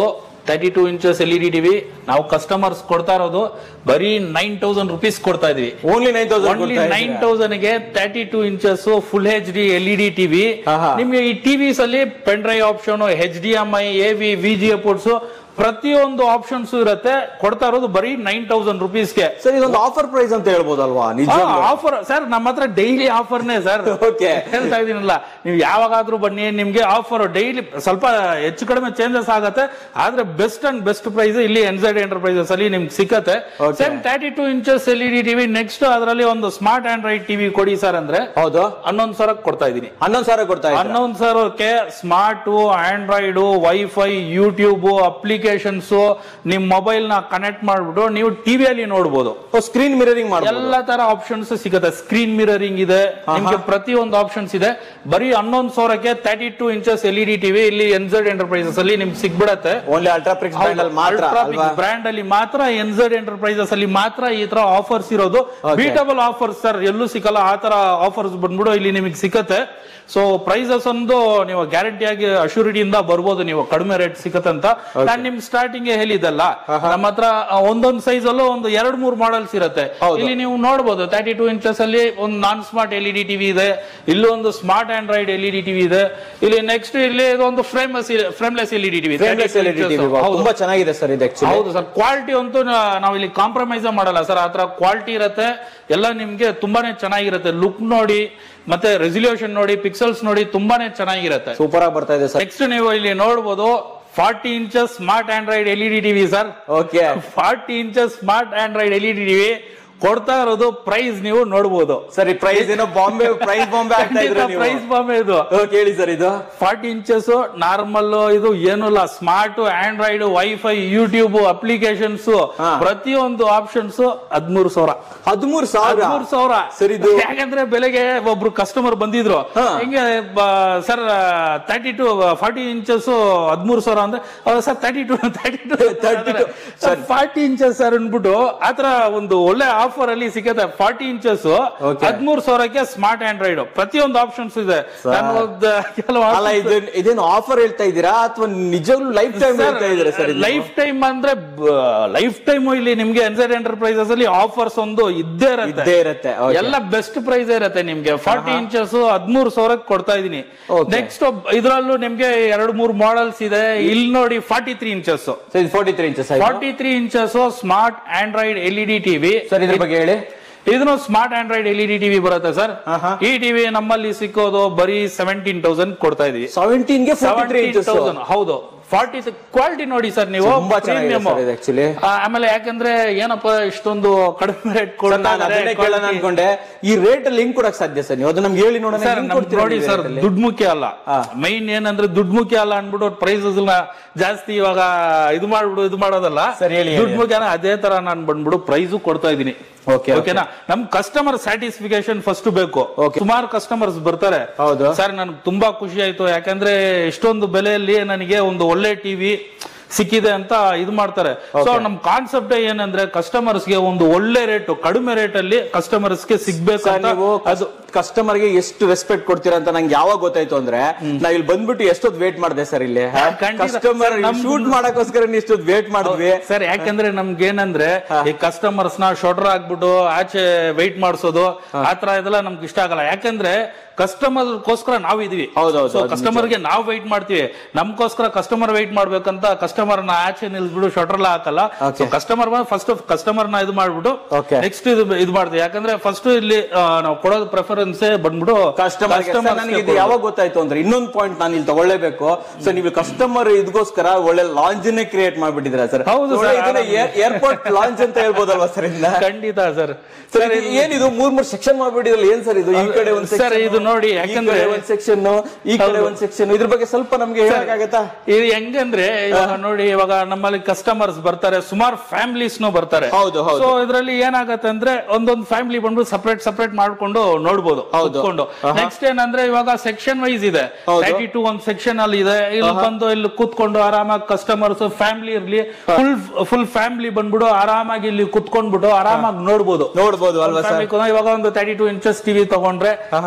thirty two inches L E D TV ನಾವು ಕಸ್ಟಮರ್ಸ್ ಕೊಡ್ತಾ ಇರೋದು ಬರೀ ನೈನ್ ತೌಸಂಡ್ ರುಪೀಸ್ ಕೊಡ್ತಾ ಇದೀವಿ only nine only nine thousand thousand ಗೆ thirty two inches full H D L E D TV ಆಹಾ. ನಿಮ್ಗೆ ಈ ಟಿವಿಸ್ ಅಲ್ಲಿ pen drive option H D M I A V V G ports ಪ್ರತಿಯೊಂದು ಆಪ್ಷನ್ಸ್ ಇರುತ್ತೆ ಕೊಡ್ತಾ ಇರೋದು ಬರೀ ನೈನ್ ತೌಸಂಡ್ ರುಪೀಸ್ಗೆ ಸರ್ ಇದೊಂದು ಆಫರ್ ಪ್ರೈಸ್ ಅಂತ ಹೇಳ್ಬೋದಲ್ವಾ ನಿಜ ಆಫರ್ ಸರ್ ನಮ್ಮ ಹತ್ರ ಡೈಲಿ ಆಫರ್ನೇ ಸರ್ Okay. ಹೇಳ್ತಾ ಇದೀನಲ್ಲ ನೀವು ಯಾವಾಗಾದ್ರೂ ಬನ್ನಿ ನಿಮ್ಗೆ ಆಫರ್ ಡೈಲಿ ಸ್ವಲ್ಪ ಹೆಚ್ಚು ಕಡಿಮೆ ಚೇಂಜಸ್ ಆಗತ್ತೆ ಆದ್ರೆ ಬೆಸ್ಟ್ ಅಂಡ್ ಬೆಸ್ಟ್ ಪ್ರೈಸ್ ಇಲ್ಲಿ ಎನ್ಸೈಡ್ ಎಂಟರ್ಪ್ರೈಸಸ್ ಅಲ್ಲಿ ನಿಮ್ಗೆ ಸಿಕ್ಕತ್ತೆ Okay. Same thirty two inches L E D TV next ಅದರಲ್ಲಿ ಒಂದು ಸ್ಮಾರ್ಟ್ ಆಂಡ್ರಾಯ್ಡ್ ಟಿವಿ ಕೊಡಿ ಸರ್ ಅಂದ್ರೆ ಹೌದು ಹನ್ನೊಂದು ಸಾವಿರ ಕೊಡ್ತಾ ಇದೀನಿ ಹನ್ನೊಂದು ಸಾವಿರ ಕೊಡ್ತಾ ಇದ್ದಾರೆ ಹನ್ನೊಂದು ಸಾವಿರಕ್ಕೆ smart Android wifi YouTube applications ನಿಮ್ ಮೊಬೈಲ್ ನ ಕನೆಕ್ಟ್ ಮಾಡ್ಬಿಟ್ಟು ನೀವು ಟಿವಿಯಲ್ಲಿ ನೋಡ್ಬೋದು ಸ್ಕ್ರೀನ್ ಮಿರರಿಂಗ್ ಮಾಡಬಹುದು ಎಲ್ಲ ತರ ಆಪ್ಷನ್ಸ್ ಸಿಗುತ್ತೆ ಸ್ಕ್ರೀನ್ ಮಿರರಿಂಗ್ ಇದೆ ನಿಮ್ಗೆ ಪ್ರತಿಯೊಂದು ಆಪ್ಷನ್ಸ್ ಇದೆ ಬರೀ ಹನ್ನೊಂದು ಸಾವಿರಕ್ಕೆ thirty two inches L E D TV ಇಲ್ಲಿ ಎನ್ಝೆಡ್ ಎಂಟರ್ಪ್ರೈಸಸ್ ಅಲ್ಲಿ ನಿಮ್ಗೆ ಸಿಗ್ಬಿಡತ್ತೆ ಓನ್ಲಿ ಅಲ್ಟ್ರಾಪ್ರಿಕ್ಸ್ ಬ್ರ್ಯಾಂಡ್ ಅಲ್ಲಿ ಮಾತ್ರ ಅಲ್ವಾ ಬ್ರ್ಯಾಂಡ್ ಅಲ್ಲಿ ಮಾತ್ರ ಎನ್ಝೆಡ್ ಎಂಟರ್ಪ್ರೈಸಸ್ ಅಲ್ಲಿ ಮಾತ್ರ ಈ ತರ ಆಫರ್ಸ್ ಇರೋದು ಬೀಟಬಲ್ ಆಫರ್ಸ್ ಸರ್ ಎಲ್ಲೂ ಸಿಕ್ಕಲ್ಲ ಆ ತರ ಆಫರ್ಸ್ ಬಂದ್ಬಿಡು ಇಲ್ಲಿ ನಿಮಗೆ ಸಿಕ್ಕತ್ತೆ ಸೊ ಪ್ರೈಸಸ್ ಒಂದು ನೀವು ಗ್ಯಾರಂಟಿ ಆಗಿ ಅಶ್ಯೂರಿಟಿ ಇಂದ ಬರ್ಬೋದು ನೀವು ಕಡಿಮೆ ರೇಟ್ ಸಿಕ್ಕತ್ತೆ ಅಂತ ನಾನು ನಿಮ್ ಸ್ಟಾರ್ಟಿಂಗ್ ಹೇಳಿದಲ್ಲ ನಮ್ಮ ಹತ್ರ ಆ, ಒಂದೊಂದ್ ಸೈಜ್ ಅಲ್ಲೂ ಒಂದು ಎರಡ್ ಮೂರ್ ಮಾಡೆಲ್ಸ್ ಇರುತ್ತೆ ಹೌದು. ಇಲ್ಲಿ ನೀವು ನೋಡಬಹುದು ತರ್ಟಿ ಟೂ ಇಂಚಸ್ ಅಲ್ಲಿ ಒಂದು non smart L E D TV ಇದೆ ಇಲ್ಲಿ ಒಂದು smart Android L E D TV ಇದೆ ಇಲ್ಲಿ ನೆಕ್ಸ್ಟ್ ಇಲ್ಲಿ ಒಂದು frameless frameless L E D TV frameless L ತುಂಬಾ ಚೆನ್ನಾಗಿದೆ ಸರ್ ಇದು ಆಕ್ಚುಲಿ ಹೌದು ಸರ್ ಕ್ವಾಲಿಟಿ ಅಂತೂ ನಾ- ನಾವು ಇಲ್ಲಿ ಕಾಂಪ್ರಮೈಸ್ ಮಾಡಲ್ಲ ಸರ್ ಆತರ ಕ್ವಾಲಿಟಿ ಇರುತ್ತೆ ಎಲ್ಲ ನಿಮ್ಗೆ ತುಂಬಾನೇ ಚೆನ್ನಾಗಿರುತ್ತೆ ಲುಕ್ ನೋಡಿ ಮತ್ತೆ ರೆಸಲ್ಯೂಷನ್ ನೋಡಿ ಪಿಕ್ಸಲ್ಸ್ ನೋಡಿ ತುಂಬಾನೇ ಚೆನ್ನಾಗಿರುತ್ತೆ ಸೂಪರ್ ಆಗಿ ಬರ್ತಾ ಇದೆ ಸರ್ ನೆಕ್ಸ್ಟ್ ನೀವು ಇಲ್ಲಿ ನೋಡ್ಬೋದು forty inches smart Android L E D TV sir okay forty inches smart Android L E D TV ಕೊಡ್ತಾ ಇರೋದು ಪ್ರೈಸ್ ನೀವು ನೋಡ್ಬೋದು ಸರ್ ಈ ಪ್ರೈಸ್ ಏನೋ ಬಾಂಬೆ ಪ್ರೈಸ್ ಬಾಂಬೆ ಆಗ್ತಾ ಇದ್ರೆ ಪ್ರೈಸ್ ಬಾಂಬೆ ಇದು ಓಕೆ ಹೇಳಿ ಸರ್ ಇದು ಫಾರ್ಟಿ ಇಂಚಸ್ ನಾರ್ಮಲ್ ಇದು ಏನೂ ಇಲ್ಲ smart Android wifi YouTube applications ಹಾ. ಪ್ರತಿಯೊಂದು ಆಪ್ಷನ್ಸ್ ಹದ್ಮೂರು ಸಾವಿರ ಹದಿಮೂರು ಸಾವಿರ ಹದ್ಮೂರು ಸಾವಿರ ಸರ್ ಇದು ಯಾಕಂದ್ರೆ ಬೆಲೆಗೆ ಒಬ್ರು ಕಸ್ಟಮರ್ ಬಂದಿದ್ರು ಹಾ. ಹಿಂಗೆ sir thirty two forty inches ಹದ್ಮೂರು ಸಾವಿರ ಅಂದ್ರೆ sir thirty two thirty two 32 sir forty inches sir ಅನ್ಬಿಟ್ಟು ಆತರ ಒಂದು ಒಳ್ಳೆ ಆಫರ್ ಅಲ್ಲಿ ಸಿಗುತ್ತೆ ಫಾರ್ಟಿ ಇಂಚಸ್ Okay. ಹದ್ಮೂರು ಸಾವಿರಕ್ಕೆ ಸ್ಮಾರ್ಟ್ ಆಂಡ್ರಾಯ್ಡ್ ಪ್ರತಿಯೊಂದು ಆಪ್ಷನ್ಸ್ ಇದೆ ನಾನು ಒಂದು ಕೆಲವು ಅಲ್ಲ ಇದು ಇದೇನು ಆಫರ್ ಹೇಳ್ತಾ ಇದ್ದೀರಾ ಅಥವಾ ನಿಜವಾಗ್ಲೂ ಲೈಫ್ ಟೈಮ್ ಹೇಳ್ತಾ ಇದ್ದೀರಾ ಸರ್ ಲೈಫ್ ಟೈಮ್ ಅಂದ್ರೆ ಲೈಫ್ ಟೈಮ್ ಇಲ್ಲಿ ನಿಮ್ಗೆ ಎನ್ಸೈಡ್ ಎಂಟರ್ಪ್ರೈಸಸ್ ಅಲ್ಲಿ ಆಫರ್ಸ್ ಒಂದು ಇದ್ದೇ ಇರುತ್ತೆ ಇದ್ದೇ ಇರುತ್ತೆ okay. ಎಲ್ಲ ಬೆಸ್ಟ್ ಪ್ರೈಸ್ ಇರುತ್ತೆ ನಿಮ್ಗೆ ಫಾರ್ಟಿ ಇಂಚಸ್ ಹದ್ಮೂರು ಸಾವಿರಕ್ಕೆ ಕೊಡ್ತಾ ಇದೀನಿ Okay. ನೆಕ್ಸ್ಟ್ ಇದ್ರಲ್ಲೂ ನಿಮ್ಗೆ ಎರಡು ಮೂರು ಮಾಡೆಲ್ಸ್ ಇದೆ ಇಲ್ಲಿ ನೋಡಿ ಫಾರ್ಟಿ ತ್ರೀ ಇಂಚಸ್ ಸರ್ ಇದು forty three inches forty three inches smart Android L E D TV sir ಇದ್ರ ಬಗ್ಗೆ ಹೇಳಿ ಇದನ್ನು smart Android L E D TV ಬರುತ್ತೆ ಸರ್ ಆಹಾ. ಈ ಟಿವಿ ನಮ್ಮಲ್ಲಿ ಸಿಕ್ಕೋದು ಬರೀ ಸೆವೆಂಟೀನ್ ತೌಸಂಡ್ ಕೊಡ್ತಾ ಇದೀವಿ ಸೆವೆಂಟೀನ್ ಗೆ ಫೋರ್ಟಿ ತ್ರೀ ಇಂಚಸ್ 17,000 ಹೌದು ಫಾರ್ಟಿ ಕ್ವಾಲಿಟಿ ನೋಡಿ ಸರ್ ನೀವು ತುಂಬಾ ಚೆನ್ನಾಗಿದೆ Premium. ಸರ್ ಇದು ಆಕ್ಚುಲಿ ಆ, ಆಮೇಲೆ ಯಾಕಂದ್ರೆ ಏನಪ್ಪ ಇಷ್ಟೊಂದು ಕಡಿಮೆ ರೇಟ್ ನಾನು ಅದನ್ನೇ ಕೇಳೋಣ ಅನ್ಕೊಂಡೆ ಈ ರೇಟ್ ಅಲ್ಲಿ ಹೆಂಗ್ ಕೊಡಕ್ ಸಾಧ್ಯ ಸರ್ ನೀವು ಅದು ನಮ್ಗೆ ಹೇಳಿ ನೋಡೋಣ ಸರ್ ಹೆಂಗ್ ನಮ್ಗ್ ಕೊಡ್ತೀರಾ ನೋಡಿ ನೀವು ಸರ್ rate ಅಲ್ಲಿ? ದುಡ್ಡು ಮುಖ್ಯ ಅಲ್ಲ ಹಾ. ಮೈನ್ ಏನಂದ್ರೆ ದುಡ್ಡು ಮುಖ್ಯ ಅಲ್ಲ ಅನ್ಬಿಟ್ಟು ಪ್ರೈಸಸ್ ಜಾಸ್ತಿ ಇವಾಗ ಇದು ಮಾಡ್ಬಿಡು ಇದು ಮಾಡೋದಲ್ಲ ಸರ್, ಹೇಳಿ, ಹೇಳಿ. ದುಡ್ಡು ಮುಖ್ಯನ ಅದೇ ತರ ನಾನು ಬಂದ್ಬಿಡು ಪ್ರೈಸು ಕೊಡ್ತಾ ಇದೀನಿ Okay, ಓಕೆನಾ ನಮ್ ಕಸ್ಟಮರ್ ಸ್ಯಾಟಿಸ್ಫಿಕೇಶನ್ ಫಸ್ಟ್ ಬೇಕು Okay. ಸುಮಾರು ಕಸ್ಟಮರ್ಸ್ ಬರ್ತಾರೆ ಹೌದು. ಸರ್ ನನ್ಗೆ ತುಂಬಾ ಖುಷಿ ಆಯ್ತು ಯಾಕಂದ್ರೆ ಇಷ್ಟೊಂದು ಬೆಲೆಯಲ್ಲಿ ನನಗೆ ಒಂದು ಒಳ್ಳೆ ಟಿವಿ ಸಿಕ್ಕಿದೆ ಅಂತ ಇದು ಮಾಡ್ತಾರೆ ಸೊ ನಮ್ ಕಾನ್ಸೆಪ್ಟ್ ಏನಂದ್ರೆ ಕಸ್ಟಮರ್ಸ್ ಗೆ ಒಂದು ಒಳ್ಳೆ ರೇಟ್ ಕಡಿಮೆ ರೇಟ್ ಅಲ್ಲಿ ಕಸ್ಟಮರ್ಸ್ ಗೆ ಸಿಗ್ಬೇಕು ಸರ್ ಅಂತ ನೀವು ಅದು ಕಸ್ಟಮರ್ ಗೆ ಎಷ್ಟು ರೆಸ್ಪೆಕ್ಟ್ ಕೊಡ್ತೀರಾ ಅಂತ ನಂಗೆ ಯಾವಾಗ ಗೊತ್ತಾಯ್ತು ಅಂದ್ರೆ ನಾವ್ ಇಲ್ಲಿ ಬಂದ್ಬಿಟ್ಟು ಎಷ್ಟೊತ್ತು ವೇಟ್ ಮಾಡಿದೆ ಸರ್ ಇಲ್ಲಿ ಖಂಡಿತ. ಕಸ್ಟಮರ್ ಸರ್, ನಮ್ದು- ಶೂಟ್ ಮಾಡಕ್ಕೋಸ್ಕರ ಇಷ್ಟೊತ್ತು ವೇಟ್ ಮಾಡಿದ್ವಿ ಸರ್ ಯಾಕಂದ್ರೆ ನಮ್ಗೆ ಏನಂದ್ರೆ ಈ ಕಸ್ಟಮರ್ಸ್ ನ ಶೋಲ್ಡರ್ ಆಗ್ಬಿಟ್ಟು ಆಚೆ ವೆಯ್ಟ್ ಮಾಡಿಸೋದು ಆತರ ಇದೆಲ್ಲ ನಮ್ಗೆ ಇಷ್ಟ ಆಗಲ್ಲ ಯಾಕಂದ್ರೆ ಕಸ್ಟಮರ್ ಗೋಸ್ಕರ ನಾವ್ ಇದೀವಿ ಹೌದೌದು, ಸೊ ಅದು ಕಸ್ಟಮರ್ ಗೆ ನಾವು ವೆಯ್ಟ್ ಮಾಡ್ತೀವಿ ನಮ್ಗೋಸ್ಕರ ಕಸ್ಟಮರ್ ವೆಯ್ಟ್ ಮಾಡ್ಬೇಕಂತ ಕಸ್ಟಮರ್ ನ ಆಚೆ ನಿಲ್ಸ್ಬಿಡು ಶೋಲ್ಡರ್ ಎಲ್ಲ ಹಾಕಲ್ಲ Okay. So customer first customer ನ ಇದು ಮಾಡ್ಬಿಟ್ಟು Okay. ನೆಕ್ಸ್ಟ್ ಇದು ಇದು ಮಾಡ್ತೀವಿ ಯಾಕಂದ್ರೆ ಫಸ್ಟ್ ಇಲ್ಲಿ ಆ, ನಾವು ಕೊಡೋದು ಪ್ರೆಫರೆನ್ಸ್ ಬಂದ್ಬಿಟ್ಟು ಕಸ್ಟಮರ್ customers ನನಗೆ ಗೆ ಇದು ಕೊಡೋದು. ಯಾವಾಗ ಗೊತ್ತಾಯ್ತು ಅಂದ್ರೆ ಇನ್ನೊಂದು ಪಾಯಿಂಟ್ ನಾನು ಇಲ್ಲಿ ತಗೊಳ್ಳೇಬೇಕು ಸೊ ನೀವು ಕಸ್ಟಮರ್ ಇದಕ್ಕೋಸ್ಕರ ಒಳ್ಳೆ ಲಾಂಚ್ ಕ್ರಿಯೇಟ್ ಮಾಡ್ಬಿಟ್ಟಿದ್ದೀರಾ ಸರ್ ಹೌದು sir, ಏರ್ಪೋರ್ಟ್ ಲಾಂಚ್ ಅಂತ ಹೇಳ್ಬೋದಲ್ವಾ ಸರ್ ಇದನ್ನ ಖಂಡಿತ ಸರ್ ಸರ್ ಇದು ಏನಿದು ಮೂರ್ ಮೂರ್ ಸೆಕ್ಷನ್ ಮಾಡ್ಬಿಟ್ಟಿದ್ರಲ್ಲ ಏನ್ ಸರ್ ಇದು ಈ ಕಡೆ ಒಂದ್ Sir, section, ಇದು ನೋಡಿ, ಈ ಯಾಕಂದ್ರೆ- ಕಡೆ ಒಂದ್ ಸೆಕ್ಷನ್ ಈ ಕಡೆ ಒಂದ್ ಸೆಕ್ಷನ್ ಇದ್ರ ಬಗ್ಗೆ ಸ್ವಲ್ಪ ನಮ್ಗೆ ಹೇಳಕ್ಕಾಗತ್ತಾ ಇದು ಹೆಂಗಂದ್ರೆ ಇವಾಗ ನೋಡಿ ಇವಾಗ ನಮ್ಮಲ್ಲಿ ಕಸ್ಟಮರ್ಸ್ ಬರ್ತಾರೆ ಸುಮಾರು ಫ್ಯಾಮಿಲೀಸ್ ಬರ್ತಾರೆ ಹೌದು, ಹೌದು. ಸೊ ಇದ್ರಲ್ಲಿ ಏನಾಗತ್ತೆ ಅಂದ್ರೆ ಒಂದೊಂದು ಫ್ಯಾಮಿಲಿ ಬಂದು ಸಪರೇಟ್ ಸಪರೇಟ್ ಮಾಡ್ಕೊಂಡು ನೋಡ್ಬೋದು ಹೌದು. ಕೂತ್ಕೊಂಡು ನೆಕ್ಸ್ಟ್ ಏನಂದ್ರೆ ಇವಾಗ ಸೆಕ್ಷನ್ ವೈಸ್ ಇದೆ ಹೌದು. ತರ್ಟಿ ಟು ಒಂದ್ ಸೆಕ್ಷನ್ ಅಲ್ಲಿ ಇದೆ ಇಲ್ಲಿ ಬಂದು ಇಲ್ಲಿ ಕೂತ್ಕೊಂಡು ಆರಾಮಾಗಿ ಕಸ್ಟಮರ್ಸ್ ಫ್ಯಾಮಿಲಿ ಇರ್ಲಿ ಫುಲ್ ಫುಲ್ ಫ್ಯಾಮಿಲಿ ಬಂದ್ಬಿಡು ಆರಾಮಾಗಿ ಇಲ್ಲಿ ಕುತ್ಕೊಂಡ್ಬಿಟ್ಟು ಆರಾಮಾಗಿ ನೋಡ್ಬೋದು ನೋಡ್ಬೋದು ಅಲ್ವಾ ಸರ್ Family ಕೂಡ ಇವಾಗ ಒಂದು ತರ್ಟಿ ಟು ಇಂಚಸ್ ಟಿವಿ ತಗೊಂಡ್ರೆ ಯಾವ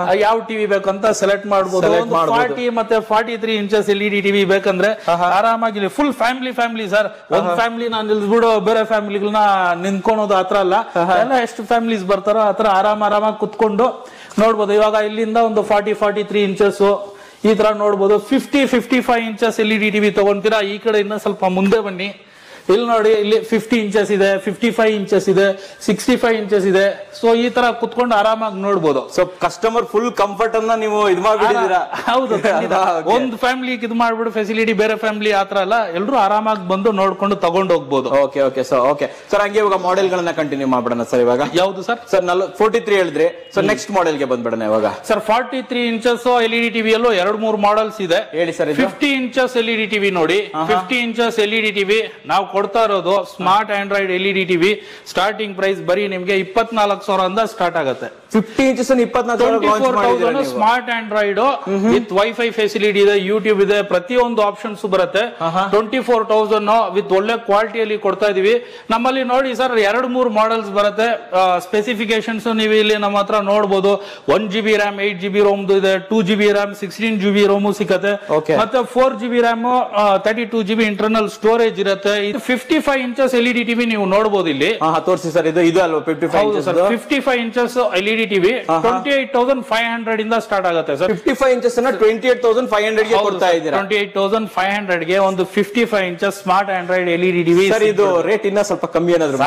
ಟಿವಿ ಬೇಕಂತ ಸೆಲೆಕ್ಟ್ ಮಾಡಬಹುದು Select ಮಾಡ್ಬೋದು. ಫಾರ್ಟಿ ಮತ್ತೆ forty three inches L E D TV ಬೇಕಂದ್ರೆ ಆರಾಮಾಗಿ ಫುಲ್ ಫ್ಯಾಮಿಲಿ ಫ್ಯಾಮಿಲಿ ಸರ್ ಒಂದ್ ಫ್ಯಾಮಿಲಿ ನಾನು ನಿಲ್ಸ್ಬಿಡು ಬೇರೆ ಫ್ಯಾಮಿಲಿಗಳನ್ನ ನಿಂತ್ಕೊಳೋದು ಆತರ ಅಲ್ಲ ಎಲ್ಲ ಎಷ್ಟು ಫ್ಯಾಮಿಲೀಸ್ ಬರ್ತಾರೋ ಆತರ ಆರಾಮ ಆರಾಮಾಗಿ ಕುತ್ಕೊಂಡು ನೋಡ್ಬೋದು ಇವಾಗ ಇಲ್ಲಿಂದ ಒಂದು ಫಾರ್ಟಿ ಫಾರ್ಟಿ ತ್ರೀ ಇಂಚಸ್ ಈ ತರ ನೋಡ್ಬೋದು fifty fifty five inches L E D TV ತಗೊಂತೀರಾ ಈ ಕಡೆ ಇನ್ನ ಸ್ವಲ್ಪ ಮುಂದೆ ಬನ್ನಿ ಇಲ್ಲಿ ನೋಡಿ ಇಲ್ಲಿ ಫಿಫ್ಟಿ ಇಂಚಸ್ ಇದೆ ಫಿಫ್ಟಿ ಫೈವ್ ಇಂಚಸ್ ಇದೆ ಸಿಕ್ಸ್ಟಿ ಫೈವ್ ಇಂಚಸ್ ಇದೆ ಸೊ ಈ ತರ ಕುತ್ಕೊಂಡು ಆರಾಮಾಗಿ ನೋಡ್ಬೋದು ಸೊ ಕಸ್ಟಮರ್ ಫುಲ್ ಕಂಫರ್ಟ್ ಅನ್ನ ನೀವು ಇದು ಮಾಡ್ಬಿಟ್ಟಿದ್ದೀರಾ ಹೌದು ಖಂಡಿತ. Okay. ಒಂದ್ ಫ್ಯಾಮಿಲಿ ಇದು ಮಾಡ್ಬಿಡು ಫೆಸಿಲಿಟಿ ಬೇರೆ ಫ್ಯಾಮಿಲಿ ಆತರ ಅಲ್ಲ ಎಲ್ರು ಆರಾಮಾಗಿ ಬಂದು ನೋಡ್ಕೊಂಡು ತಗೊಂಡ್ ಹೋಗ್ಬೋದು okay okay so okay sir ಹಂಗೆ ಇವಾಗ ಮಾಡೆಲ್ ಗಳನ್ನ ಕಂಟಿನ್ಯೂ ಮಾಡ್ಬಿಡೋಣ ಸರ್ ಇವಾಗ ಯಾವ್ದು ಸರ್ ಸರ್ ನಲ್ ಫೋರ್ಟಿ ತ್ರೀ ಹೇಳಿದ್ರಿ ಸೊ ನೆಕ್ಸ್ಟ್ ಮಾಡೆಲ್ ಗೆ ಬಂದ್ಬಿಡೋಣ ಇವಾಗ sir forty three inches L E D ಟಿವಿಯಲ್ಲೂ ಎರಡ್ ಮೂರು ಮಾಡೆಲ್ಸ್ ಇದೆ ಹೇಳಿ ಸರ್ ಇದು fifty inches L E D TV ನೋಡಿ fifty inches L E D TV ನಾವು ಕೊಡ್ತಾ ಇರೋದು smart Android L E D TV starting price ಬರೀ ನಿಮ್ಗೆ ಇಪ್ಪತ್ನಾಲ್ಕು ಸಾವಿರದಿಂದ ಸ್ಟಾರ್ಟ್ ಆಗುತ್ತೆ ಫಿಫ್ಟಿ ಇಂಚಸ್ ಇಪ್ಪತ್ನಾಲ್ಕು ಟ್ವೆಂಟಿ ಲಾಂಚ್ ಫೋರ್ ಮಾಡಿದ್ದೀರಾ ತೌಸಂಡ್ ನೀವು smart Android with wifi facility ಇದೆ ಯೂಟ್ಯೂಬ್ ಇದೆ ಪ್ರತಿಯೊಂದು ಆಪ್ಷನ್ಸ್ ಬರುತ್ತೆ ಟ್ವೆಂಟಿ ಫೋರ್ ತೌಸಂಡ್ ವಿತ್ ಒಳ್ಳೆ ಕ್ವಾಲಿಟಿಯಲ್ಲಿ ಕೊಡ್ತಾ ಇದೀವಿ ನಮ್ಮಲ್ಲಿ ನೋಡಿ ಸರ್ ಎರಡು ಮೂರು ಮಾಡೆಲ್ಸ್ ಬರುತ್ತೆ ಸ್ಪೆಸಿಫಿಕೇಶನ್ಸ್ ನೀವು ಇಲ್ಲಿ ನಮ್ಮ ಹತ್ರ ನೋಡಬಹುದು one G B RAM eight G B ROM ಇದೆ two G B RAM sixteen G B ROM ಸಿಕ್ಕತ್ತೆ Okay. ಮತ್ತೆ four G B RAM thirty two G B internal storage ಇರುತ್ತೆ ಇದು fifty five inches L E D TV ನೀವು ನೋಡಬಹುದು ಇಲ್ಲಿ ಹಾ ಹಾ ತೋರಿಸಿ ಸರ್ ಇದು ಇದು ಅಲ್ವಾ ಫಿಫ್ಟಿ ಫೈವ್ ಹೌದು sir fifty five inches L E D TV twenty eight thousand five hundred ಇಂದ ಸ್ಟಾರ್ಟ್ ಆಗುತ್ತೆ ಸರ್ ಫಿಫ್ಟಿ ಫೈವ್ ಇಂಚಸ್ ಅನ್ನ twenty eight thousand five hundred ಗೆ ಕೊಡ್ತಾ ಇದ್ದೀರಾ twenty eight thousand five hundred ಗೆ ಒಂದು fifty five inches smart Android L E D TV sir ಇದು ರೇಟ್ ಇನ್ನ ಸ್ವಲ್ಪ ಕಮ್ಮಿ ಏನಾದ್ರು